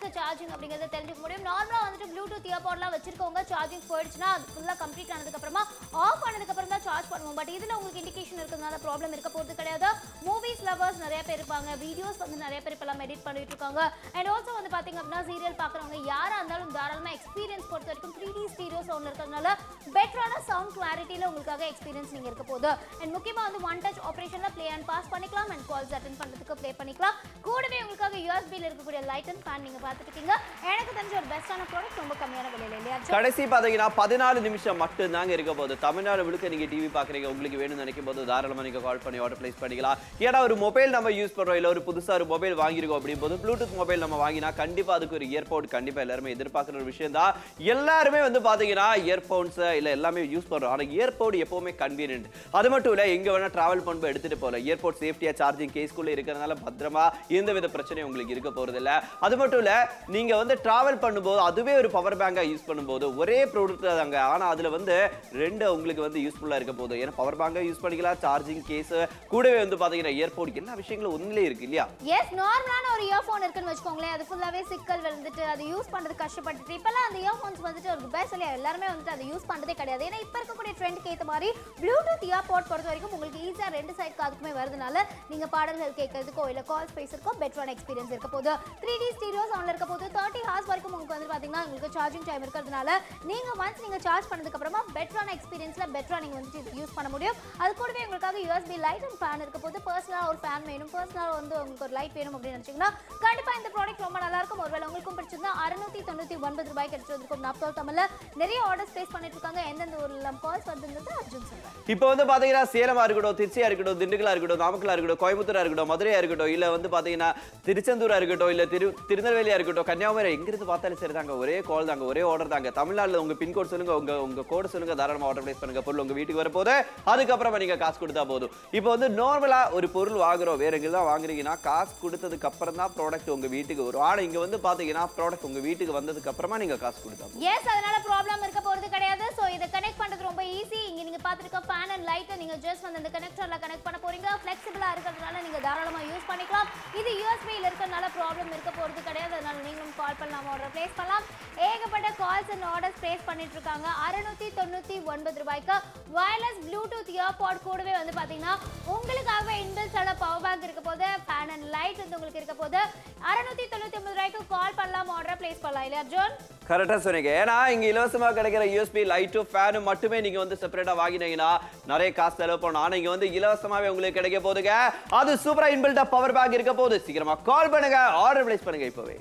இருக்கு சார்ஜிங் அப்படிங்கறத தெரிஞ்சுக்க முடியும் நார்மலா வந்துட்டு ப்ளூடூத் இயர்பாட்லாம் வச்சிருக்கவங்க சார்ஜிங் போயிடுச்சுன்னா அது ஃபுல்லா கம்ப்ளீட் ஆனதுக்கு அப்புறமா ஆஃப் ஆனதுக்கு அப்புறம் தான் சார்ஜ் பண்ணுவோம் பட் இதுல உங்களுக்கு இண்டிகேஷன் இருக்கிறதுனால ப்ராப்ளம் இருக்க போறது கிடையாது மூவிஸ் லவர்ஸ் நிறைய பேர் இருப்பாங்க வீடியோஸ் வந்து நிறைய பேர் இப்பெல்லாம் எடிட் பண்ணிட்டு இருக்காங்க அண்ட் ஆல்சோ வந்து பாத்தீங்க அப்படின்னா சீரியல் பாக்குறவங்க யாரா இருந்தாலும் தாராளமா எக்ஸ்பீரியன்ஸ் பொறுத்த வரைக்கும் த்ரீ டி ஸ்டீரியோ சவுண்ட் இருக்கிறதுனால பெட்டரான சவுண்ட் கிளாரிட்டியில உங்களுக்காக எக்ஸ்பீரியன்ஸ் நீங்க இருக்க போகுது அண்ட் முக்கியமா வந்து ஒன் டச் ஆப்ரேஷன்ல ப்ளே அண்ட் பாஸ் பண்ணிக்கலாம் அண்ட் கால்ஸ் அட்டன் பண்றதுக்கு ப்ளே பண்ணிக்கலாம் கூடவே உங்களுக்காக யூஎஸ்பியில் இருக்கக்கூடிய லைட் அண்ட் ஃபேன் நீங்க பார்த்துட்டு இருக்கீங்க எனக்கு தெரிஞ்ச ஒரு பெஸ்டான ப்ராடக்ட் ரொம்ப கம்மியான விலையில இல்லையா ஜோ? கடைசி பாத்தீங்கன்னா பதினாலு நிமிஷம் மட்டும் தாங்க இருக்க போகுது தமிழ்நாடு முழுக்க நீங்க டிவி பாக்குறீங்க உங்களுக்கு வேணும்னு நினைக்கும் போது தாராளமா நீங்க கால் பண்ணி ஆர்டர் பிளேஸ் பண்ணிக்கலாம் ஏன்னா ஒரு மொபைல் நம்ம யூஸ் பண்றோம் இல்ல ஒரு புதுசா ஒரு மொபைல் வாங்கிருக்கோம் அப்படியும் போது ப்ளூடூத் மொபைல் நம்ம வாங்கினா கண்டிப்பா அதுக்கு ஒரு இயர்போர்ட் கண்டிப்பா எல்லாருமே எதிர்பார்க்குற ஒரு விஷயம் தான் எல்லாருமே வந்து பாத்தீங்கன்னா இயர்போன்ஸ் இல்ல எல்லாமே யூஸ் பண்றோம் ஆனா இயர்போர்ட் எப்பவுமே கன்வீனியன்ட் அது மட்டும் இல்ல எங்க வேணா டிராவல் பண்ணும்போது எடுத்துட்டு போகலாம் இயர்போர்ட் சேஃப்டியா சார்ஜிங் கேஸ்க்குள்ள இருக்கிறதுனால பத்திரமா எந்த வித பிரச்சனையும் உங்களுக்கு இருக்க போறது இல்ல அது மட்டும் இல்ல நீங்க வந்து டிராவல் பண்ணும்போது அதுவே ஒரு பவர் பேங்கா யூஸ் பண்ணும்போது ஒரே ப்ராடக்ட் தாங்க ஆனா அதுல வந்து ரெண்டு உங்களுக்கு வந்து யூஸ்ஃபுல்லா இருக்க போகுது ஏன்னா பவர் பேங்கா யூஸ் பண்ணிக்கலாம் சார்ஜிங் கேஸ் கூடவே வந்து பாத்தீங்கன்னா இயர்போர்ட் எல்லா விஷயங்களும் ஒண்ணுலே இருக்கு இல்லையா எஸ் நார்மலான ஒரு இயர்ஃபோன் இருக்குன்னு வச்சுக்கோங்களேன் அது ஃபுல்லாவே சிக்கல் விழுந்துட்டு அது யூஸ் பண்றது கஷ்டப்பட்டுட்டு இப்பெல்லாம் அந்த இயர்ஃபோன்ஸ் வந்துட்டு ஒரு பெஸ்ட் இல்லையா எல்லாருமே வந்துட்டு அதை யூஸ் பண்றதே கிடையாது ஏன்னா இப்போ இருக்கக்கூடிய ட்ரெண்டுக்கு ஏற்ற மாதிரி ப்ளூடூத் இயர்பாட் பொறுத்த வரைக்கும் உங்களுக்கு ஈஸியாக ரெண்டு சைட் காதுக்குமே வருதுனால நீங்க பாடல்கள் கேட்கறதுக்கோ இல்ல கால் பேசுறதுக்கோ பெட்டரான எக்ஸ்பீரியன்ஸ் இருக்க போகுது த்ரீ டி ஸ்டீரியோ சவுண்ட்ல இருக்க போது தேர்ட்டி ஹார்ஸ் வரைக்கும் உங்களுக்கு வந்து பாத்தீங்கன்னா உங்களுக்கு சார்ஜிங் டைம் இருக்கிறதுனால நீங்க ஒன்ஸ் நீங்க சார்ஜ் பண்ணதுக்கு அப்புறமா பெட்டரான எக்ஸ்பீரியன்ஸ்ல பெட்டரா நீங்க வந்துட்டு யூஸ் பண்ண முடியும் அது கூடவே உங்களுக்காக யூஎஸ்பி லைட் அண்ட் ஃபேன் இருக்க போது பர்சனலா ஒரு ஃபேன் வேணும் பர்சனலா வந்து உங்களுக்கு ஒரு லைட் வேணும் அப்படின்னு நினைச்சீங்கன்னா கண்டிப்பா இந்த ப்ராடக்ட் ரொம்ப நல்லா இருக்கும் ஒருவேளை உங்களுக்கும் பிடிச்சிருந்தா அறுநூத்தி தொண்ணூத்தி ஒன்பது ரூபாய்க்கு எடுத்து வந்திருக்கும் நாப்தோல் தமிழ்ல நிறைய ஆர்டர்ஸ் பிளேஸ் பண்ணிட்டு இருக்காங்க எந்தெந்த ஊர்ல கால்ஸ் வருதுங்கிறது அர்ஜுன் சொல்றாரு இப்போ வந்து பாத்தீங்கன்னா சேலமா இருக்கட்டும் திருச்சியா இருக்கட்டும் திண்டுக்கலா இருக்கட்டும் நாமக்கலா இருக்கட்டும் கோயம்புத்தூரா இருக்கட்டும் மதுரையா இருக்கட்டும் இல்ல வந்து பாத்தீங்கன்னா திருச்செந்தூரா இருக்கட்டும் இல்ல திரு திருநெல்வேலியா இருக்கட்டும் கன்னியாகுமரி எங்கிருந்து பார்த்தாலும் சரி தாங்க ஒரே கால் தாங்க ஒரே ஆர்டர் தாங்க தமிழ்நாட்டுல உங்க பின்கோட் சொல்லுங்க உங்க உங்க கோடு சொல்லுங்க தாராளமா ஆர்டர் பிளேஸ் பண்ணுங்க பொருள் உங்க வீட்டுக்கு வரப்போது அதுக்கப்புறமா நீங்க காசு கொடுத்தா போதும் இப்போ வந்து நார்மலா ஒரு பொருள் வாங்குறோம் வேற எங்க தான் வாங்குறீங்கன்னா காசு கொடுத்ததுக்கு அப்புறம் தான் ப்ராடக்ட் உங்க வீட்டுக்கு வரும் ஆனா இங்க வந்து பாத்தீங்கன்னா ப்ராடக்ட் உங்க வீட்டுக்கு வந்ததுக்கு அப்புறமா நீங்க காசு கொடுத்தா போதும். எஸ் அதனால ப்ராப்ளம் இருக்க போறது கிடையாது சோ இதை கனெக்ட் பண்றது ரொம்ப ஈஸி இங்க நீங்க பாத்துருக்க ஃபேன் அண்ட் லைட் நீங்க ஜஸ்ட் வந்து அந்த கனெக்டர்ல கனெக்ட் பண்ண போறீங்க ஃபிளெக்சிபிளா இருக்கிறதுனால நீங்க தாராளமா யூஸ் பண்ணிக்கலாம் இது யூஎஸ்பியில் இருக்கிறதுனால ப்ராப்ளம் இருக்க போறது கிடையாது அதனால நீங்களும் கால் பண்ணலாம் ஆர்டர் பிளேஸ் பண்ணலாம் ஏகப்பட்ட கால்ஸ் அண்ட் ஆர்டர்ஸ் பிளேஸ் பண்ணிட்டு இருக்காங்க அறுநூத்தி தொண்ணூத்தி ஒன்பது ரூபாய்க்கு வயர்லெஸ் ப்ளூடூத் இயர்பாட் கூடவே வந்து பாத்தீங்கன்னா உங்களுக்காகவே இன்பில்ஸான பவர் பேங்க் இருக்க போது ஃபேன் அண்ட் லைட் வந்து உங்களுக்கு இருக்க போது அறுநூத்தி தொண்ணூத்தி ஒன்பது ரூபாய்க்கு கால் பண்ணலாம் ஆர்டர் பிளேஸ் பண்ணலாம் இல்லையா ஜோன் கரெக்டா சொன்னீங்க ஏன்னா இங்க இலவசமா கிடைக்கிற யூஎஸ்பி லைட்டும் ஃபேனும் மட்டுமே நீங்க வந்து செப்பரேட்டா வாங்கினீங்கன்னா நிறைய காசு செலவு பண்ணணும் ஆனா இங்க வந்து இலவசமாவே உங்களுக்கு கிடைக்க போகுதுங்க அது சூப்பரா இன்பில்டா பவர் பேங்க் இருக்க போகுது சீக்கிரமா கால் பண்ணுங்க ஆர்டர் பிளேஸ் பண்ணுங்க இப்பவே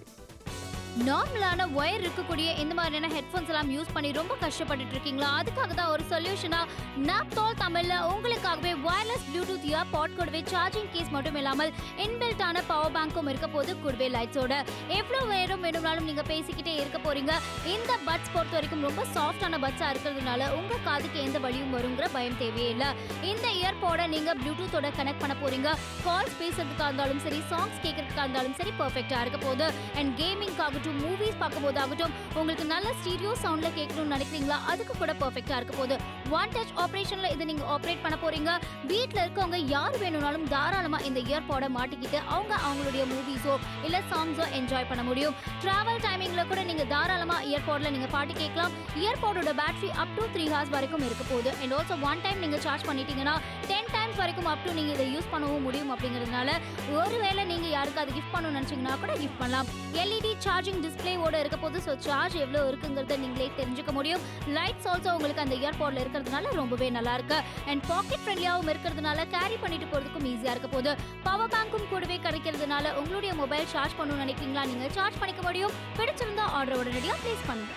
நார்மலான ஒயர் இருக்கக்கூடிய இந்த மாதிரியான ஹெட்ஃபோன்ஸ் எல்லாம் யூஸ் பண்ணி ரொம்ப கஷ்டப்பட்டுட்டு இருக்கீங்களா அதுக்காக தான் ஒரு சொல்யூஷனா நாப்தோல் தமிழ்ல உங்களுக்காகவே வயர்லெஸ் ப்ளூடூத் இயர் பாட் கூடவே சார்ஜிங் கேஸ் மட்டும் இல்லாமல் இன்பில்ட்டான பவர் பேங்க்கும் இருக்க போது கூடவே லைட்ஸோட எவ்வளோ நேரம் வேணும்னாலும் நீங்க பேசிக்கிட்டே இருக்க போறீங்க இந்த பட்ஸ் பொறுத்த வரைக்கும் ரொம்ப சாஃப்டான பட்ஸா இருக்கிறதுனால உங்க காதுக்கு எந்த வழியும் வருங்கிற பயம் தேவையே இல்லை இந்த இயர்பாடை நீங்க ப்ளூடூத்தோட கனெக்ட் பண்ண போறீங்க கால்ஸ் பேசுறதுக்கா இருந்தாலும் சரி சாங்ஸ் கேட்கறதுக்கா இருந்தாலும் சரி பர்ஃபெக்டா இருக்க போகுது அண்ட் கேமிங் ஆகட்டும் மூவிஸ் பார்க்கும்போது ஆகட்டும் உங்களுக்கு நல்ல ஸ்டீரியோ சவுண்ட்ல கேட்கணும்னு நினைக்கிறீங்களா அதுக்கு கூட பர்ஃபெக்டா இருக்க போகுது ஒன் டச் ஆப்ரேஷன்ல இதை நீங்க ஆப்ரேட் பண்ண போறீங்க வீட்ல இருக்கவங்க யார் வேணும்னாலும் தாராளமா இந்த இயர்பாடை மாட்டிக்கிட்டு அவங்க அவங்களுடைய மூவிஸோ இல்ல சாங்ஸோ என்ஜாய் பண்ண முடியும் டிராவல் டைமிங்ல கூட நீங்க தாராளமா இயர்பாட்ல நீங்க பாட்டு கேட்கலாம் இயர்பாடோட battery up to three hours வரைக்கும் இருக்க போகுது அண்ட் ஆல்சோ ஒன் டைம் நீங்க சார்ஜ் பண்ணிட்டீங்கன்னா டென் டைம்ஸ் வரைக்கும் அப் டு நீங்க இதை யூஸ் பண்ணவும் முடியும் அப்படிங்கிறதுனால ஒருவேளை நீங்க யாருக்கு அது கிஃப்ட் பண்ணணும்னு நினைச்சீங்கன்னா கூட கிஃப்ட் பண்ணலாம் எல்இடி சார்ஜிங் டிஸ்பிளேவோட இருக்க போது ஸோ சார்ஜ் எவ்வளோ இருக்குங்கிறத நீங்களே தெரிஞ்சுக்க முடியும் லைட்ஸ் ஆல்சோ உங்களுக்கு அந்த இயர்பாட்ல இருக்கிறதுனால ரொம்பவே நல்லா இருக்கு அண்ட் பாக்கெட் ஃப்ரெண்ட்லியாகவும் இருக்கிறதுனால கேரி பண்ணிட்டு போறதுக்கும் ஈஸியா இருக்க போகுது பவர் பேங்க்கும் கூடவே கிடைக்கிறதுனால உங்களுடைய மொபைல் சார்ஜ் பண்ணணும்னு நினைக்கிறீங்களா நீங்க சார்ஜ் பண்ணிக்க முடியும் பிடிச்சிருந்தா ஆர்டர் உடனடியாக ப்ளேஸ் பண்ணுங்க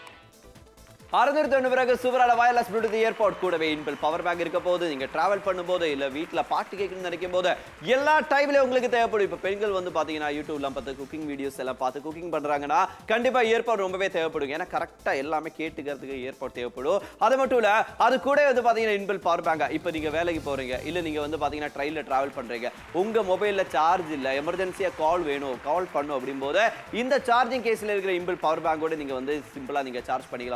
அறுநூறு தொண்ணூறு பிறகு சூப்பரான வயர்லெஸ் ப்ளூடூத் ஏர்பாட் கூடவே இன்பில் பவர் பேங்க் இருக்க போது நீங்க டிராவல் பண்ணும்போது இல்ல வீட்ல பாட்டு கேட்கணும்னு நினைக்கும் போது எல்லா டைம்லயும் உங்களுக்கு தேவைப்படும் இப்ப பெண்கள் வந்து பாத்தீங்கன்னா யூடியூப்லாம் பார்த்து குக்கிங் வீடியோஸ் எல்லாம் பார்த்து குக்கிங் பண்றாங்கன்னா கண்டிப்பா ஏர்பாட் ரொம்பவே தேவைப்படும் ஏன்னா கரெக்டா எல்லாமே கேட்டுக்கிறதுக்கு ஏர்பாட் தேவைப்படும் அது மட்டும் இல்ல அது கூட வந்து பாத்தீங்கன்னா இன்பில் பவர் பேங்கா இப்ப நீங்க வேலைக்கு போறீங்க இல்ல நீங்க வந்து பாத்தீங்கன்னா ட்ரெயின்ல டிராவல் பண்றீங்க உங்க மொபைல்ல சார்ஜ் இல்ல எமர்ஜென்சியா கால் வேணும் கால் பண்ணும் அப்படிங்கும்போது இந்த சார்ஜிங் கேஸ்ல இருக்கிற இன்பில் பவர் பேங்கோட நீங்க வந்து சிம்பிளா நீங்க சார்ஜ் பண்ணிக்கலாம் உங்க மொபைல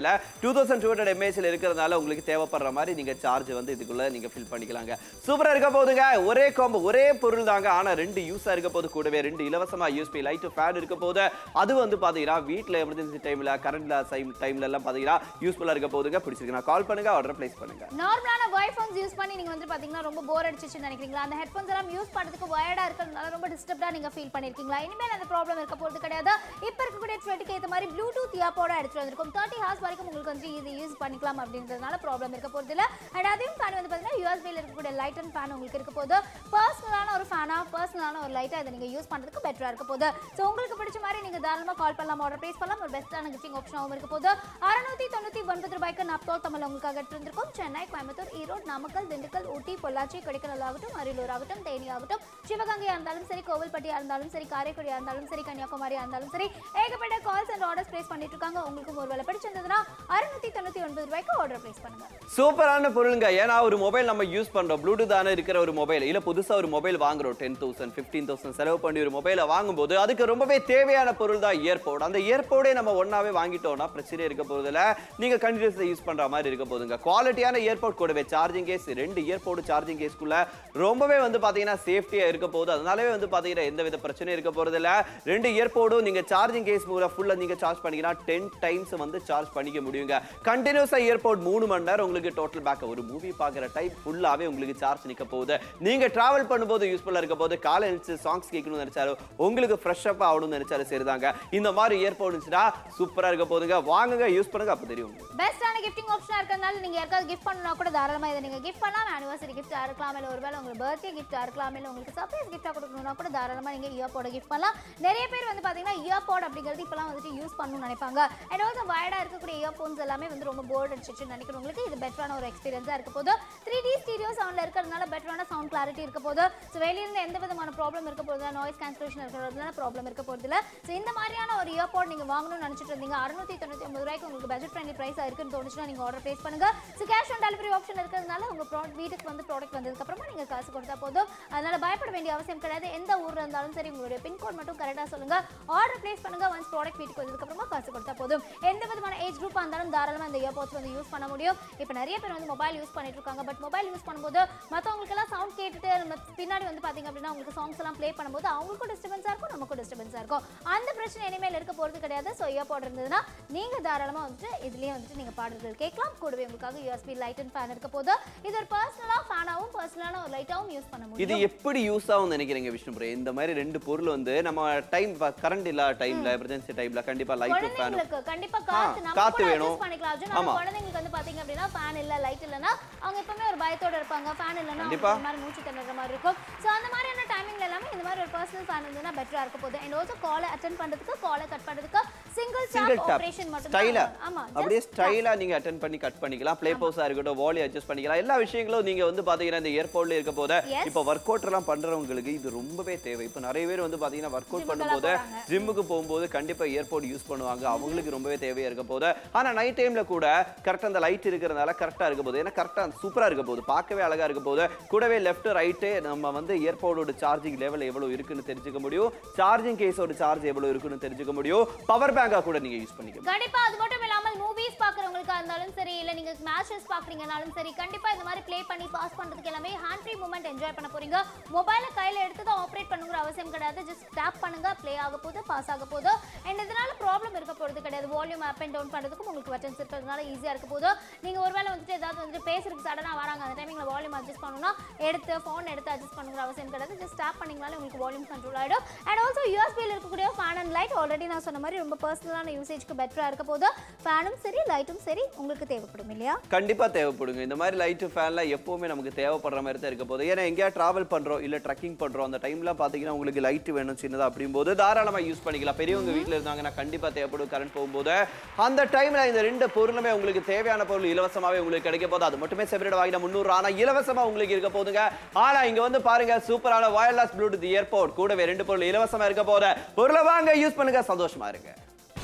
இருக்கிறதுல டூ தௌசண்ட் டூ ஹண்ட்ரட் எம்ஏஹெச்ல இருக்கிறதுனால உங்களுக்கு தேவைப்படுற மாதிரி நீங்க சார்ஜ் வந்து இதுக்குள்ள நீங்க ஃபில் பண்ணிக்கலாங்க சூப்பரா இருக்க போதுங்க ஒரே காம்போ ஒரே பொருள் தாங்க ஆனா ரெண்டு யூஸா இருக்க போது கூடவே ரெண்டு இலவசமா யூஸ்பி லைட் ஃபேன் இருக்க போது அது வந்து பாத்தீங்கன்னா வீட்ல எமர்ஜென்சி டைம்ல கரண்ட்ல டைம்ல எல்லாம் பாத்தீங்கன்னா யூஸ்ஃபுல்லா இருக்க போதுங்க பிடிச்சிருக்கு நான் கால் பண்ணுங்க ஆர்டர் பிளேஸ் பண்ணுங்க நார்மலான ஒய் ஃபோன்ஸ் யூஸ் பண்ணி நீங்க வந்து பாத்தீங்கன்னா ரொம்ப போர் அடிச்சிச்சுன்னு நினைக்கிறீங்களா அந்த ஹெட்ஃபோன்ஸ் எல்லாம் யூஸ் பண்றதுக்கு வயர்டா இருக்கிறதுனால ரொம்ப டிஸ்டர்ப்டா நீங்க ஃபீல் பண்ணிருக்கீங்களா இனிமேல் அந்த ப்ராப்ளம் இருக்க போறது கிடையாது இப்ப இருக்கக்கூடிய ட்ரெண்டுக்கு ஏத்த மாதிரி ப்ளூடூத் இயர்போட எடுத்துட்டு வந்திருக்கும் தேர்ட்டி ஹார்ஸ் வரைக்கும் உங்களுக்கு வந்து இது யூஸ் பண்ணிக்கலாம் அப்படின்றதுனால ப்ராப்ளம் இருக்க போறது இல்ல அண்ட் அதையும் ஃபேன் வந்து பாத்தீங்கன்னா யூஎஸ்பியில் இருக்கக்கூடிய லைட் அண்ட் ஃபேன் உங்களுக்கு இருக்க போது பர்சனலான ஒரு ஃபேனா பர்சனலான ஒரு லைட்டா இதை நீங்க யூஸ் பண்றதுக்கு பெட்டரா இருக்க போது ஸோ உங்களுக்கு பிடிச்ச மாதிரி நீங்க தாராளமா கால் பண்ணலாம் ஆர்டர் பிளேஸ் பண்ணலாம் ஒரு பெஸ்ட்டான கிஃப்டிங் ஆப்ஷனாகவும் இருக்க போது அறுநூத்தி தொண்ணூத்தி ஒன்பது ரூபாய்க்கு நாப்தோல் தமிழ் உங்களுக்காக எடுத்திருந்திருக்கும் சென்னை கோயம்புத்தூர் ஈரோடு நாமக்கல் திண்டுக்கல் ஊட்டி பொள்ளாச்சி கொடைக்கானல் ஆகட்டும் அரியலூர் ஆகட்டும் தேனி ஆகட்டும் சிவகங்கையா இருந்தாலும் சரி கோவில்பட்டியா இருந்தாலும் சரி காரைக்குடியா இருந்தாலும் சரி கன்னியாகுமரியா இருந்தாலும் சரி ஏகப்பட்ட கால்ஸ் அண்ட் ஆர்டர்ஸ் பிளேஸ் பண்ணிட்டு இருக்காங்க உங்களுக்கு ஒரு வேலை பிடிச்சிருந்ததுன்னா அறுநூத்தி தொண்ணூத்தி ஒன்பது ரூபாய்க்கு ஆர்டர் பிளேஸ் பண்ணுங்க சூப்பரான பொருளுங்க ஏன்னா ஒரு மொபைல் நம்ம யூஸ் பண்றோம் ப்ளூடூத்தான இருக்கிற ஒரு மொபைல் இல்ல புதுசா ஒரு மொபைல் வாங்குறோம் டென் தௌசண்ட் ஃபிஃப்டீன் தௌசண்ட் செலவு பண்ணி ஒரு மொபைலை வாங்கும்போது அதுக்கு ரொம்பவே தேவையான பொருள் தான் இயர்போர்ட் அந்த இயர்போர்டே நம்ம ஒன்னாவே வாங்கிட்டோம்னா பிரச்சனை இருக்க போறதுல நீங்க கண்டினியூஸா யூஸ் பண்ற மாதிரி இருக்க போதுங்க குவாலிட்டியான இயர்போர்ட் கூடவே சார்ஜிங் கேஸ் ரெண்டு இயர்போர்ட் சார்ஜிங் கேஸ்க்குள்ள ரொம்பவே வந்து பாத்தீங்கன்னா சேஃப்டியா இருக்க போகுது அதனாலவே வந்து பாத்தீங்கன்னா எந்த வித பிரச்சனையும் இருக்க போறது இல்ல ரெண்டு இயர்போர்டும் நீங்க சார்ஜிங் கேஸ் மூலம் ஃபுல்லா நீங்க சார்ஜ் பண்ணீங்கன்னா டென் டைம்ஸ் வந்து சார்ஜ் பண்ணிக்க முடியுங்க கண்டினியூஸா இயர்போர்ட் மூணு மணி நேரம் உங்களுக்கு டோட்டல் பேக் ஒரு மூவி பார்க்குற டைம் ஃபுல்லாவே உங்களுக்கு சார்ஜ் நிக்க போகுது நீங்க டிராவல் பண்ணும்போது யூஸ்ஃபுல்லா இருக்க போது காலை எழுந்து சாங்ஸ் கேட்கணும்னு நினைச்சாரு உங்களுக்கு ஃப்ரெஷ் அப் ஆகணும்னு நினைச்சாரு சரிதாங்க இந்த மாதிரி இயர்போர்ட் இருந்துச்சுன்னா சூப்பரா இருக்க போதுங்க வாங்குங்க யூஸ் பண்ணுங்க அப்ப தெரியும் உங்களுக்கு. பெஸ்டான கிஃப்டிங் ஆப்ஷனா இருக்கிறதுனால நீங்க யாருக்காவது கிஃப்ட் பண்ணா கூட தாராளமா இதை நீங்க கிஃப்ட் பண்ணலாம் ஆனிவர்சரி கிஃப்டா இருக்கலாம் இல்ல ஒருவேளை உங்களுக்கு பர்த்டே கிஃப்டா இருக்கலாம் இல்ல உங்களுக்கு சர்ப்ரைஸ் கிஃப்டா கொடுக்கணும்னா கூட தாராளமா நீங்க இயர்போட கிஃப்ட் பண்ணலாம் நிறைய பேர் வந்து பாத்தீங்கன்னா இயர்போட் அப்படிங்கிறது இப்பலாம் வந்துட்டு யூஸ் பண்ணணும்னு நினைப்பாங்க அண்ட் ஆல்சோ வயர்டா இருக்கக்கூடிய இயர்போன்ஸ் எல்லாமே வந்து ரொம்ப போர்ட் அடிச்சிச்சு நினைக்கிறவங்களுக்கு இது பெட்டரான ஒரு எக்ஸ்பீரியன்ஸா இருக்க போது த்ரீ டி ஸ்டீரியோ சவுண்ட்ல இருக்கிறதுனால பெட்டரான சவுண்ட் கிளாரிட்டி இருக்க போது ஸோ வெளியிருந்து எந்த விதமான ப்ராப்ளம் இருக்க போகுது நாய்ஸ் கேன்சலேஷன் இருக்கிறதுனால ப்ராப்ளம் இருக்க போறது இல்ல ஸோ இந்த மாதிரியான ஒரு இயர்போட் நீங்க வாங்கணும்னு நினைச்சிட்டு இருந்தீங்க அறுநூத்தி தொண்ணூத்தி ஒன்பது ரூபாய்க்கு உங்களுக்கு பட்ஜெட் ஃப்ரெண்ட்லி பிரைஸா இருக்குன்னு தோணுச்சுன்னா நீங்க ஆர்டர் பிளேஸ் பண்ணுங்க so cash on delivery option இருக்கிறதுனால உங்க ப்ராடக்ட் வீட்டுக்கு வந்து ப்ராடக்ட் வந்ததுக்கு அப்புறமா நீங்க காசு கொடுத்தா போதும் அதனால பயப்பட வேண்டிய அவசியம் கிடையாது எந்த ஊர்ல இருந்தாலும் சரி உங்களுடைய பின்கோட் மட்டும் கரெக்டா சொல்லுங்க ஆர்டர் பிளேஸ் பண்ணுங்க ஒன்ஸ் ப்ராடக்ட் வீட்டுக்கு வந்ததுக்கு அப்புறமா காசு கொடுத்தா போதும் எந்த விதமான ஏஜ் குரூப்பா இருந்தாலும் தாராளமா இந்த இயர்போட்ஸ் வந்து யூஸ் பண்ண முடியும் இப்போ நிறைய பேர் வந்து மொபைல் யூஸ் பண்ணிட்டு இருக்காங்க பட் மொபைல் யூஸ் பண்ணும்போது மற்றவங்களுக்கு எல்லாம் சவுண்ட் கேட்டுட்டு நம்ம பின்னாடி வந்து பாத்தீங்க அப்படின்னா உங்களுக்கு சாங்ஸ் எல்லாம் ப்ளே பண்ணும்போது அவங்களுக்கும் டிஸ்டர்பன்ஸா இருக்கும் நமக்கும் டிஸ்டர்பன்ஸா இருக்கும் அந்த பிரச்சனை இனிமேல் இருக்க போறது கிடையாது ஸோ இயர்போட் இருந்ததுன்னா நீங்க தாராளமா வந்துட்டு இதுலயே வந்துட்டு நீங்க பாடல்கள் கேட்கலாம் கூடவே உங்களுக்காக யூஎஸ்பி லைட் அண்ட் ஃபேன் இருக்க போது இது ஒரு பர்சனலா ஃபேனாவும் பர்சனலான ஒரு லைட்டாவும் யூஸ் பண்ண இது முடியும் எப்படி யூஸ் ஆகும் நினைக்கிறீங்க விஷ்ணுபுரே இந்த மாதிரி ரெண்டு பொருள் வந்து நம்ம டைம் கரண்ட் இல்லாத டைம்ல எமர்ஜென்சி டைம்ல கண்டிப்பா லைட் ஃபேன் குழந்தைங்களுக்கு கண்டிப்பா காத்து நம்ம காத்து கூட வேணும். adjust பண்ணிக்கலாம் அர்ஜுன் நம்ம ஆமா. குழந்தைங்களுக்கு வந்து பாத்தீங்க அப்படின்னா ஃபேன் இல்ல லைட் இல்லனா அவங்க எப்பவுமே ஒரு பயத்தோட இருப்பாங்க ஃபேன் இல்லனா கண்டிப்பா. இந்த மாதிரி மூச்சு திணற மாதிரி இருக்கும் சோ அந்த மாதிரியான டைமிங்ல எல்லாமே இந்த மாதிரி ஒரு பர்சனல் ஃபேன் இருந்ததுன்னா பெட்டரா இருக்க போகுது அண்ட் ஆல்சோ காலை அட்டென்ட் பண்றதுக்கு காலை கட் பண்றதுக்கு single single tap tap operation மட்டும் ஸ்டைலா ஆமா அப்படியே just ஸ்டைலா நீங்க அட்டென்ட் பண்ணி கட் பண்ணிக்கலாம் ப்ளே பவுஸா இருக்கட்டும் வாலி அட்ஜஸ்ட் பண்ணிக்கலாம் எல்லா விஷயங்களும் நீங்க வந்து பாத்தீங்கன்னா இந்த ஏர்போர்ட்ல இருக்க போத Yes. இப்போ ஒர்க் அவுட் எல்லாம் பண்றவங்களுக்கு இது ரொம்பவே தேவை இப்போ நிறைய பேர் வந்து பாத்தீங்கன்னா ஒர்க் அவுட் Gym-க்கு பண்ணும்போது எல்லாம் போறாங்க. ஜிம்முக்கு போகும்போது கண்டிப்பா ஏர்போர்ட் யூஸ் பண்ணுவாங்க அவங்களுக்கு ரொம்பவே தேவையா இருக்க போது ஆனா நைட் டைம்ல கூட கரெக்டா அந்த லைட் இருக்கிறதுனால கரெக்டா இருக்க போது ஏன்னா கரெக்டா சூப்பரா இருக்க போகுது பார்க்கவே அழகா இருக்க போது கூடவே லெஃப்ட் ரைட்டு நம்ம வந்து ஏர்போர்டோட சார்ஜிங் லெவல் எவ்வளவு இருக்குன்னு தெரிஞ்சுக்க முடியும் சார்ஜிங் கேஸோட சார்ஜ் எவ்வளவு இருக்குன்னு தெரிஞ்சுக்க முடியும் பவர் பேங்கா கூட நீங்க யூஸ் பண்ணிக்கலாம் கண்டிப்பா அது மட்டும் இல்லாமல் மூவிஸ் பாக்குறவங்களுக்கா இருந்தாலும் சரி இல்ல நீங்க மேட்சஸ் பாக்குறீங்கனாலும் சரி கண்டிப்பா இந்த மாதிரி ப்ளே பண்ணி பாஸ் பண்றதுக்கு எல்லாமே ஹேண்ட் ஃப்ரீ மூமெண்ட் என்ஜாய் பண்ண போறீங்க மொபைலை கையில எடுத்து தான் ஆப்ரேட் பண்ணுங்கிற அவசியம் கிடையாது ஜஸ்ட் டேப் பண்ணுங்க ப்ளே ஆக போகுது பாஸ் ஆக போகுது அண்ட் இதனால ப்ராப்ளம் இருக்க போறது கிடையாது வால்யூம் அப் அண்ட் டவுன் பண்றதுக்கும் உங்களுக்கு பட்டன்ஸ் இருக்கிறதுனால ஈஸியா இருக்க போகுது நீங்க ஒருவேளை வந்துட்டு ஏதாவது வந்துட்டு பேசுறதுக்கு சடனா வராங்க அந்த டைமிங்ல வால்யூம் அட்ஜஸ்ட் பண்ணணும்னா எடுத்து ஃபோன் எடுத்து அட்ஜஸ்ட் பண்ணுங்கிற அவசியம் கிடையாது ஜஸ்ட் டேப் பண்ணீங்கனாலே உங்களுக்கு வால்யூம் கண்ட்ரோல் ஆயிடும் அண்ட் ஆல்சோ யூஎஸ்பியில் இருக்கக்கூடிய ஃபேன் அண்ட் லைட் ஆல்ரெடி நான் சொன்ன மாதிரி ரொம்ப பர்சனலான யூசேஜ்க்கு பெட்டரா இருக்க போது ஃபேனும் சரி லைட்டும் சரி உங்களுக்கு தேவைப்படும் இல்லையா கண்டிப்பா தேவைப்படுங்க இந்த மாதிரி லைட்டு ஃபேன்லாம் எப்பவுமே நமக்கு தேவைப்படுற மாதிரி தான் இருக்க போகுது ஏன்னா எங்கேயா டிராவல் பண்றோம் இல்ல ட்ரக்கிங் பண்றோம் அந்த டைம்ல பாத்தீங்கன்னா உங்களுக்கு லைட் வேணும் சின்னதா அப்படிங்கும்போது தாராளமா யூஸ் பண்ணிக்கலாம் பெரியவங்க வீட்ல இருந்தாங்கன்னா கண்டிப்பா தேவைப்படும் கரண்ட் போகும்போது அந்த டைம்ல இந்த ரெண்டு பொருளுமே உங்களுக்கு தேவையான பொருள் இலவசமாவே உங்களுக்கு கிடைக்க போகுது அது மட்டுமே செப்பரேட் வாங்கின முந்நூறு ஆனா இலவசமா உங்களுக்கு இருக்க போதுங்க ஆனா இங்க வந்து பாருங்க சூப்பரான வயர்லெஸ் ப்ளூடூத் இயர்போர்ட் கூடவே ரெண்டு பொருள் இலவசமா இருக்க போகுது பொருளை வாங்க யூஸ் பண்ணுங்க சந்தோஷமா இருங்க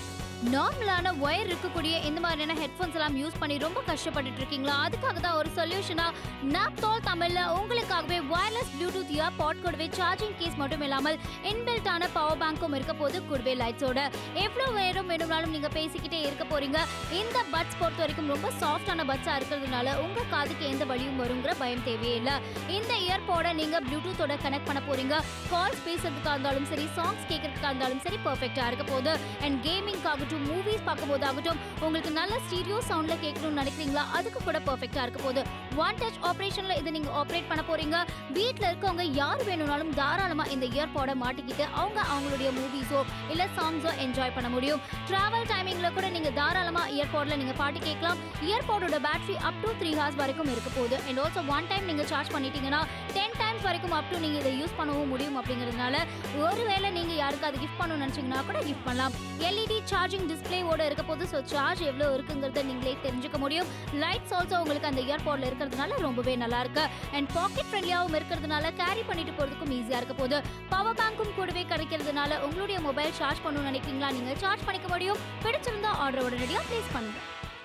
நார்மலான ஒயர் இருக்கக்கூடிய இந்த மாதிரியான ஹெட்ஃபோன்ஸ் எல்லாம் யூஸ் பண்ணி ரொம்ப கஷ்டப்பட்டுட்டு இருக்கீங்களா அதுக்காக தான் ஒரு சொல்யூஷனா நாப்தோல் தமிழ்ல உங்களுக்காகவே வயர்லெஸ் ப்ளூடூத் இயர் பாட் கூடவே சார்ஜிங் கேஸ் மட்டும் இல்லாமல் இன்பில்ட்டான பவர் பேங்க்கும் இருக்க போது கூடவே லைட்ஸோட எவ்வளோ நேரம் வேணும்னாலும் நீங்க பேசிக்கிட்டே இருக்க போறீங்க இந்த பட்ஸ் பொறுத்த வரைக்கும் ரொம்ப சாஃப்டான பட்ஸா இருக்கிறதுனால உங்க காதுக்கு எந்த வழியும் வருங்கிற பயம் தேவையே இல்லை இந்த இயர்பாடை நீங்க ப்ளூடூத்தோட கனெக்ட் பண்ண போறீங்க கால்ஸ் பேசுறதுக்கா இருந்தாலும் சரி சாங்ஸ் கேட்கறதுக்கா இருந்தாலும் சரி பர்ஃபெக்டா இருக்க போகுது அண்ட் கேமிங் ஆகட்டும் மூவிஸ் பார்க்கும் போது ஆகட்டும் உங்களுக்கு நல்ல ஸ்டீரியோ சவுண்ட்ல கேட்கணும்னு நினைக்கிறீங்களா அதுக்கு கூட பர்ஃபெக்டா இருக்க போகுது ஒன் டச் ஆப்ரேஷன்ல இதை நீங்க ஆப்ரேட் பண்ண போறீங்க வீட்ல இருக்கவங்க யார் வேணும்னாலும் தாராளமா இந்த இயர்பாடை மாட்டிக்கிட்டு அவங்க அவங்களுடைய மூவிஸோ இல்ல சாங்ஸோ என்ஜாய் பண்ண முடியும் டிராவல் டைமிங்ல கூட நீங்க தாராளமா இயர்பாட்ல நீங்க பாட்டு கேட்கலாம் இயர்பாடோட battery up to three hours வரைக்கும் இருக்க போகுது அண்ட் ஆல்சோ ஒன் டைம் நீங்க சார்ஜ் பண்ணிட்டீங்கன்னா டென் டைம்ஸ் வரைக்கும் அப் டு நீங்க இதை யூஸ் பண்ணவும் முடியும் அப்படிங்கிறதுனால ஒருவேளை நீங்க யாருக்கு அது கிஃப்ட் பண்ணணும்னு நினைச்சீங்கன்னா கூட கிஃப்ட் பண்ணலாம் எல்இடி சார்ஜிங் டிஸ்பிளேவோட இருக்க போது ஸோ சார்ஜ் எவ்வளோ இருக்குங்கிறத நீங்களே தெரிஞ்சுக்க முடியும் லைட்ஸ் ஆல்சோ உங்களுக்கு அந்த இயர்பாட்ல இருக்கிறதுனால ரொம்பவே நல்லா இருக்கு அண்ட் பாக்கெட் ஃப்ரெண்ட்லியாகவும் இருக்கிறதுனால கேரி பண்ணிட்டு போறதுக்கும் ஈஸியா இருக்க போகுது பவர் பேங்க்கும் கூடவே கிடைக்கிறதுனால உங்களுடைய மொபைல் சார்ஜ் பண்ணணும்னு நினைக்கிறீங்களா நீங்க சார்ஜ் பண்ணிக்க முடியும் பிடிச்சிருந்தா ஆர்டர் உடனடியாக ப்ளேஸ் பண்ணுங்க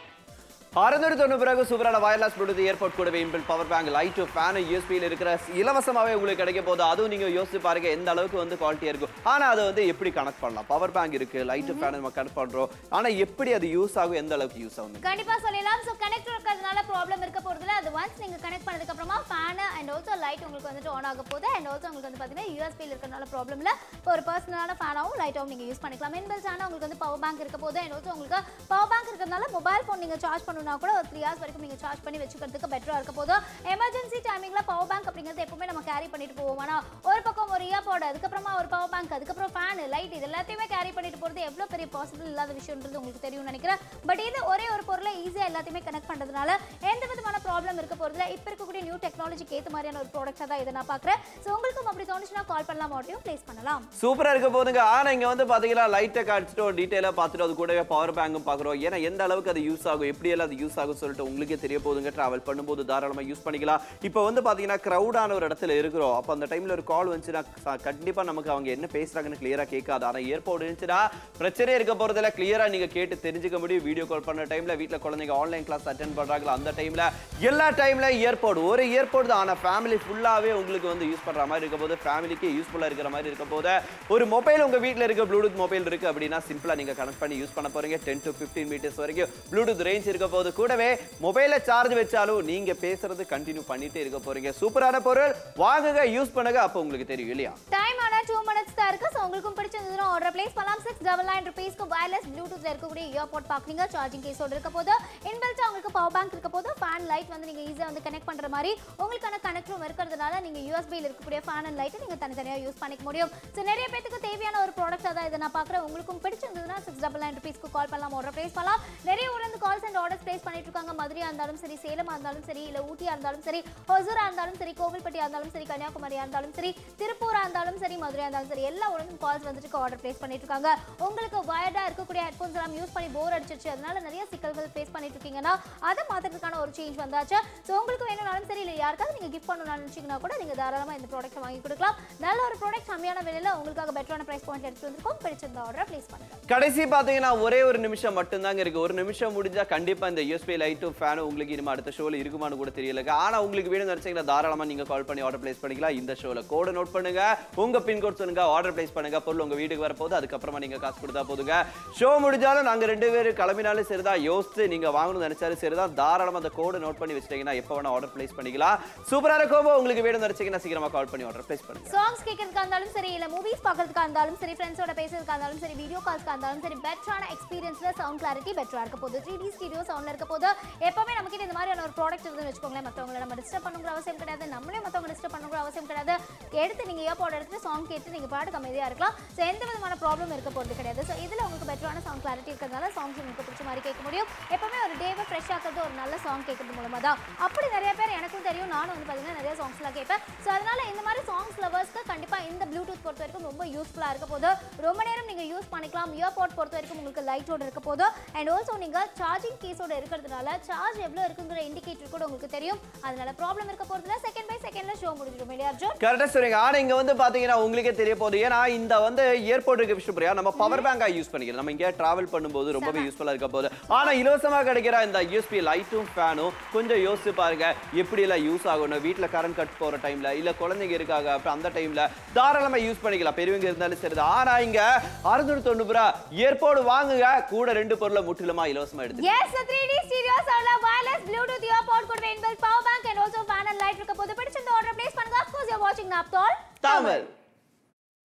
அறுநூறு தொண்ணூறு பிறகு சூப்பரான வயர்லெஸ் ப்ளூடூத் ஏர்போர்ட் கூடவே inbuilt power bank light fan யூஎஸ்பியில் இருக்கிற இலவசமாவே உங்களுக்கு கிடைக்க போகுது அதுவும் நீங்க யோசிச்சு பாருங்க எந்த அளவுக்கு வந்து குவாலிட்டியா இருக்கும் ஆனா அதை வந்து எப்படி கனெக்ட் பண்ணலாம் பவர் பேங்க் இருக்கு லைட் ஃபேன் நம்ம கனெக்ட் பண்றோம் ஆனா எப்படி அது யூஸ் ஆகும் எந்த அளவுக்கு யூஸ் ஆகும் கண்டிப்பா சொல்லலாம் ஸோ கனெக்ட் இருக்கிறதுனால ப்ராப்ளம் இருக்க போறதுல அது ஒன்ஸ் நீங்க கனெக்ட் பண்ணதுக்கு அப்புறமா ஃபேன் அண்ட் ஆல்சோ லைட் உங்களுக்கு வந்துட்டு ஆன் ஆக போகுது அண்ட் ஆல்சோ உங்களுக்கு வந்து பாத்தீங்கன்னா யூஎஸ்பியில் இருக்கிறதுனால ப்ராப்ளம் இல்ல இப்போ ஒரு பர்சனலான ஃபேனாவும் லைட்டாகவும் நீங்க யூஸ் பண்ணிக்கலாம் இன்பில்ஸ் ஆனால் உங்களுக்கு வந்து பவர் பேங்க் இருக்க போது அண்ட் ஆல்சோ உங்களுக்கு பவர் பேங்க் இருக்கிறதுனால மொபைல் ஃபோன் நீங்க சார்ஜ் பண்ணணும்னா கூட ஒரு த்ரீ ஹவர்ஸ் வரைக்கும் நீங்க சார்ஜ் பண்ணி வச்சுக்கிறதுக்கு பெட்டரா இருக்க போது எமர்ஜென்சி டைமிங்ல பவர் பேங்க் அப்படிங்கிறது எப்பவுமே நம்ம கேரி பண்ணிட்டு போவோம் ஆனா ஒரு பக்கம் ஒரு இயர்பாட் அதுக்கப்புறமா ஒரு பவர் பேங்க் அதுக்கப்புறம் ஃபேன் லைட் இது எல்லாத்தையுமே கேரி பண்ணிட்டு போறது எவ்வளவு பெரிய பாசிபிள் இல்லாத விஷயம்ன்றது உங்களுக்கு தெரியும்னு நினைக்கிறேன் பட் இது ஒரே ஒரு பொருளை ஈஸியா எல்லாத்தையுமே கனெக்ட் பண்றதுனால எந்த விதமான ப்ராப்ளம் இருக்க போறதுல இப்ப இருக்கக்கூடிய நியூ டெக்னாலஜிக்கு ஏத்த மாதிரியான ஒரு ப்ராடக்ட்டா தான் இதை நான் பாக்குறேன் ஸோ உங்களுக்கும் அப்படி தோணுச்சுன்னா கால் பண்ணலாம் ஆடியோ ப்ளேஸ் பண்ணலாம் சூப்பரா இருக்க போதுங்க ஆனா இங்க வந்து பாத்தீங்கன்னா லைட்டை காடிச்சிட்டு ஒரு டீடைலா பார்த்துட்டு அது கூடவே பவர் பேங்கும் பாக்குறோம் ஏன்னா எந்த அளவுக்கு அது யூஸ் ஆகும் எப்படி எல்லாம் அது யூஸ் ஆகும் சொல்லிட்டு உங்களுக்கே தெரிய போதுங்க டிராவல் பண்ணும்போது தாராளமா யூஸ் பண்ணிக்கலாம் இப்போ வந்து பாத்தீங்கன்னா கிரௌடான ஒரு இடத்துல இருக்கிறோம் அப்போ அந்த டைம்ல ஒரு கால் வந்துச்சுன்னா ச- கண்டிப்பா நமக்கு அவங்க என்ன பேசுறாங்கன்னு கிளியரா கேட்காது ஆனா ஏர்போர்ட் இருந்துச்சுன்னா பிரச்சனையே இருக்க போறதுல கிளியரா நீங்க கேட்டு தெரிஞ்சுக்க முடியும் வீடியோ கால் பண்ண டைம்ல வீட்ல குழந்தைங்க ஆன்லைன் கிளாஸ் அட்டென்ட் பண்றாங்களா அந்த டைம்ல எல்லா டைம்ல ஏர்போர்ட் ஒரு ஏர்போர்ட் தான் ஆனா ஃபேமிலி ஃபுல்லாவே உங்களுக்கு வந்து யூஸ் பண்ற மாதிரி இருக்க போது ஃபேமிலிக்கு யூஸ்ஃபுல்லா இருக்கிற மாதிரி இருக்க போது ஒரு மொபைல் உங்க வீட்ல இருக்க ப்ளூடூத் மொபைல் இருக்கு அப்படின்னா சிம்பிளா நீங்க கனெக்ட் பண்ணி யூஸ் பண்ண போறீங்க டென் டு 15 மீட்டர்ஸ் வரைக்கும் ப்ளூடூத் ரேஞ்ச் இருக்க போது கூடவே மொபைலை சார்ஜ் வச்சாலும் நீங்க பேசுறது கண்டினியூ பண்ணிட்டே இருக்க போறீங்க சூப்பரான பொருள் வாங்குங்க யூஸ் பண்ணுங்க அப்போ உங்களுக்கு தெரியும் இல்லையா டைம் ஆனா டூ மினிட்ஸ் தான் இருக்கு ஸோ உங்களுக்கும் பிடிச்சிருந்ததுன்னா ஆர்டர் பிளேஸ் பண்ணலாம் சிக்ஸ் டபுள் நைன் ருபீஸ்க்கு வயர்லெஸ் ப்ளூடூத்ல இருக்கக்கூடிய இயர்பாட் பார்க்குறீங்க சார்ஜிங் கேஸோட இருக்க போது இன்பில்ட்டா உங்களுக்கு பவர் பேங்க் இருக்க போது ஃபேன் லைட் வந்து நீங்க ஈஸியாக வந்து கனெக்ட் பண்ற மாதிரி உங்களுக்கான கனெக்டரும் இருக்கிறதுனால நீங்க யூஎஸ்பியில் இருக்கக்கூடிய ஃபேன் அண்ட் லைட்டை நீங்க தனித்தனியாக யூஸ் பண்ணிக்க முடியும் ஸோ நிறைய பேத்துக்கு தேவையான ஒரு ப்ராடக்ட் தான் இதை நான் பார்க்குறேன் உங்களுக்கும் பிடிச்சிருந்ததுன்னா சிக்ஸ் டபுள் நைன் ருபீஸ்க்கு கால் பண்ணலாம் ஆர்டர் பிளேஸ் பண்ணலாம் நிறைய ஊர்ல இருந்து கால்ஸ் அண்ட் ஆர்டர்ஸ் பிளேஸ் பண்ணிட்டு இருக்காங்க மதுரையா இருந்தாலும் சரி சேலமா இருந்தாலும் சரி இல்ல ஊட்டியா இருந்தாலும் சரி ஹொசூரா இருந்தாலும் சரி கோவில்பட்டியா இருந்தாலும் சரி கன்னியாகுமரியா இருந்தாலும் சரி திருப்பூரா இருந்தாலும் சரி மதுரையா இருந்தாலும் சரி எல்லா ஊர்லயும் கால்ஸ் வந்துட்டு ஆர்டர் பிளேஸ் பண்ணிட்டு இருக்காங்க உங்களுக்கு வயர்டா இருக்கக்கூடிய ஹெட்ஃபோன்ஸ் எல்லாம் யூஸ் பண்ணி போர் அடிச்சிருச்சு அதனால நிறைய சிக்கல்கள் ஃபேஸ் பண்ணிட்டு இருக்கீங்கன்னா அதை மாத்துறதுக்கான ஒரு சேஞ்ச் வந்தாச்சு ஸோ உங்களுக்கு வேணும்னாலும் சரி இல்லை யாருக்காவது நீங்க கிஃப்ட் பண்ணணும்னு நினைச்சீங்கன்னா கூட நீங்க தாராளமா இந்த ப்ராடக்ட் வாங்கி கொடுக்கலாம் நல்ல ஒரு ப்ராடக்ட் கம்மியான விலையில உங்களுக்காக பெட்டரான பிரைஸ் பாயிண்ட் எடுத்து வந்திருக்கோம் பிடிச்சிருந்த ஆர்டர் பிளேஸ் பண்ணுங்க கடைசி பாத்தீங்கன்னா ஒரே ஒரு நிமிஷம் மட்டும்தாங்க இருக்கு ஒரு நிமிஷம் முடிஞ்சா கண்டிப்பா இந்த யூஎஸ்பி லைட்டும் ஃபேனும் உங்களுக்கு இனிமே அடுத்த ஷோல இருக்குமான்னு கூட தெரியல ஆனா உங்களுக்கு வேணும்னு நினைச்சீங்கன்னா தாராளமா நீங்க கால் பண்ணி ஆர்டர் பிளேஸ் பண்ணிக்கலாம் இந்த ஷோல கோட நோட் பண்ணுங்க உங்க பின்கோட் சொல்லுங்க ஆர்டர் பிளேஸ் பண்ணுங்க பொருள் உங்க வீட்டுக்கு வரப்போகுது அதுக்கப்புறமா நீங்க காசு கொடுத்தா போதுங்க ஷோ முடிஞ்சாலும் நாங்க ரெண்டு பேரும் கிளம்பினாலும் சரிதான் யோசிச்சு நீங்க வாங்கணும்னு நினைச்சாலும் சரிதான் தாராளமா அந்த கோடை நோட் பண்ணி வச்சிட்டீங்கன்னா எப்போ வேணா ஆர்டர் பிளேஸ் பண்ணிக்கலாம் சூப்பரான கோபோ உங்களுக்கு வேணும்னு நினைச்சீங்கன்னா சீக்கிரமா கால் பண்ணி ஆர்டர் பிளேஸ் பண்ணுங்க சாங்ஸ் கேட்கறதுக்கா இருந்தாலும் சரி இல்ல மூவிஸ் பார்க்கறதுக்கா இருந்தாலும் சரி ஃப்ரெண்ட்ஸோட பேசுறதுக்கா இருந்தாலும் சரி வீடியோ கால்ஸ்க்கா இருந்தாலும் சரி பெட்டரான எக்ஸ்பீரியன்ஸ்ல சவுண்ட் கிளாரிட்டி பெட்டரா இருக்க போகுது த்ரீ டி ஸ்டீடியோ சவுண்ட்ல இருக்க போது எப்பவுமே நமக்கு இந்த மாதிரியான ஒரு ப்ராடக்ட் இருக்குன்னு வச்சுக்கோங்களேன் மற்றவங்களை நம்ம டிஸ்டர்ப் பண்ணுங்கிற அவசியம் கிடையாது நம்மளே மற்றவங்க டிஸ்டர்ப் பண்ணுங்கிற அவசியம் கிடையாது எடுத்து நீங்க ஏர்போர்ட் எடுத்து சாங் கேட்டு நீங்க பாட்டுக்கு அமைதியா இருக்கலாம் ஸோ எந்த விதமான ப்ராப்ளம் இருக்க போறது கிடையாது ஸோ இதுல உங்களுக்கு பெட்டரான சவுண்ட் கிளாரிட்டி இருக்கிறதுனால சாங்ஸ் உங்களுக்கு பிடிச்ச மாதிரி கேட்க முடியும் எப்பவுமே ஒரு டேவை ஃப்ரெஷ் ஆக்குறது ஒரு நல்ல சாங் கேட்கறது மூலமா தான் அப்படி நிறைய பேர் எனக்கும் தெரியும் நானும் வந்து பார்த்தீங்கன்னா நிறைய சாங்ஸ்லாம் கேட்பேன் ஸோ அதனால இந்த மாதிரி சாங்ஸ் லவர்ஸ்க்கு கண்டிப்பா இந்த ப்ளூடூத் பொறுத்த வரைக்கும் ரொம்ப யூஸ்ஃபுல்லா இருக்க போது ரொம்ப நேரம் நீங்க யூஸ் பண்ணிக்கலாம் இயர்பாட் பொறுத்த வரைக்கும் உங்களுக்கு லைட்டோட இருக்க போது அண்ட் ஆல்சோ நீங்க சார்ஜிங் கேஸோட இருக்கிறதுனால சார்ஜ் எவ்வளவு இருக்குங்கிற இண்டிகேட்டர் கூட உங்களுக்கு தெரியும் அதனால ப்ராப்ளம் இருக்க போறதுல செகண்ட் பை செகண்ட்ல ஷோ முடிஞ்சிடும் இல்லையா அர்ஜுன் கரெக்டா சொல்றீங்க ஆனா இங்க வந்து பாத்தீங்கன்னா உங்களுக்கே தெரிய போகுது ஏன்னா இந்த வந்து ஏர்போர்ட் இருக்கு விஷயம் நம்ம பவர் பேங்கா யூஸ் பண்ணிக்கலாம் நம்ம இங்கே டிராவல் பண்ணும்போது ரொம்பவே யூஸ்ஃபுல்லா இருக்க போகுது ஆனா இலவசமா கிடைக்கிற இந்த யூஎஸ்பி லைட்டும் ஃபேனும் கொஞ்சம் யோசிச்சு பாருங்க எப்படி எல்லாம் யூஸ் ஆகணும் வீட்ல கரண்ட் கட் போற டைம்ல இல்ல குழந்தைங்க இருக்காங்க அப்புறம் அந்த டைம்ல தாராளமா யூஸ் பண்ணிக்கலாம் பெரியவங்க இருந்தாலும் சரிதான் ஆனா இங்க அறுநூறு தொண்ணூறு ரூபா ஏற்பாடு வாங்குங்க கூட ரெண்டு பொருளை முற்றிலுமா இலவசமா எடுத்து Yes, the 3D stereo sound wireless Bluetooth earpod கூட inbuilt power bank and also fan and light இருக்க போது பிடிச்சிருந்த ஆர்டர் பிளேஸ் பண்ணுங்க of course you're watching Naptol Tamil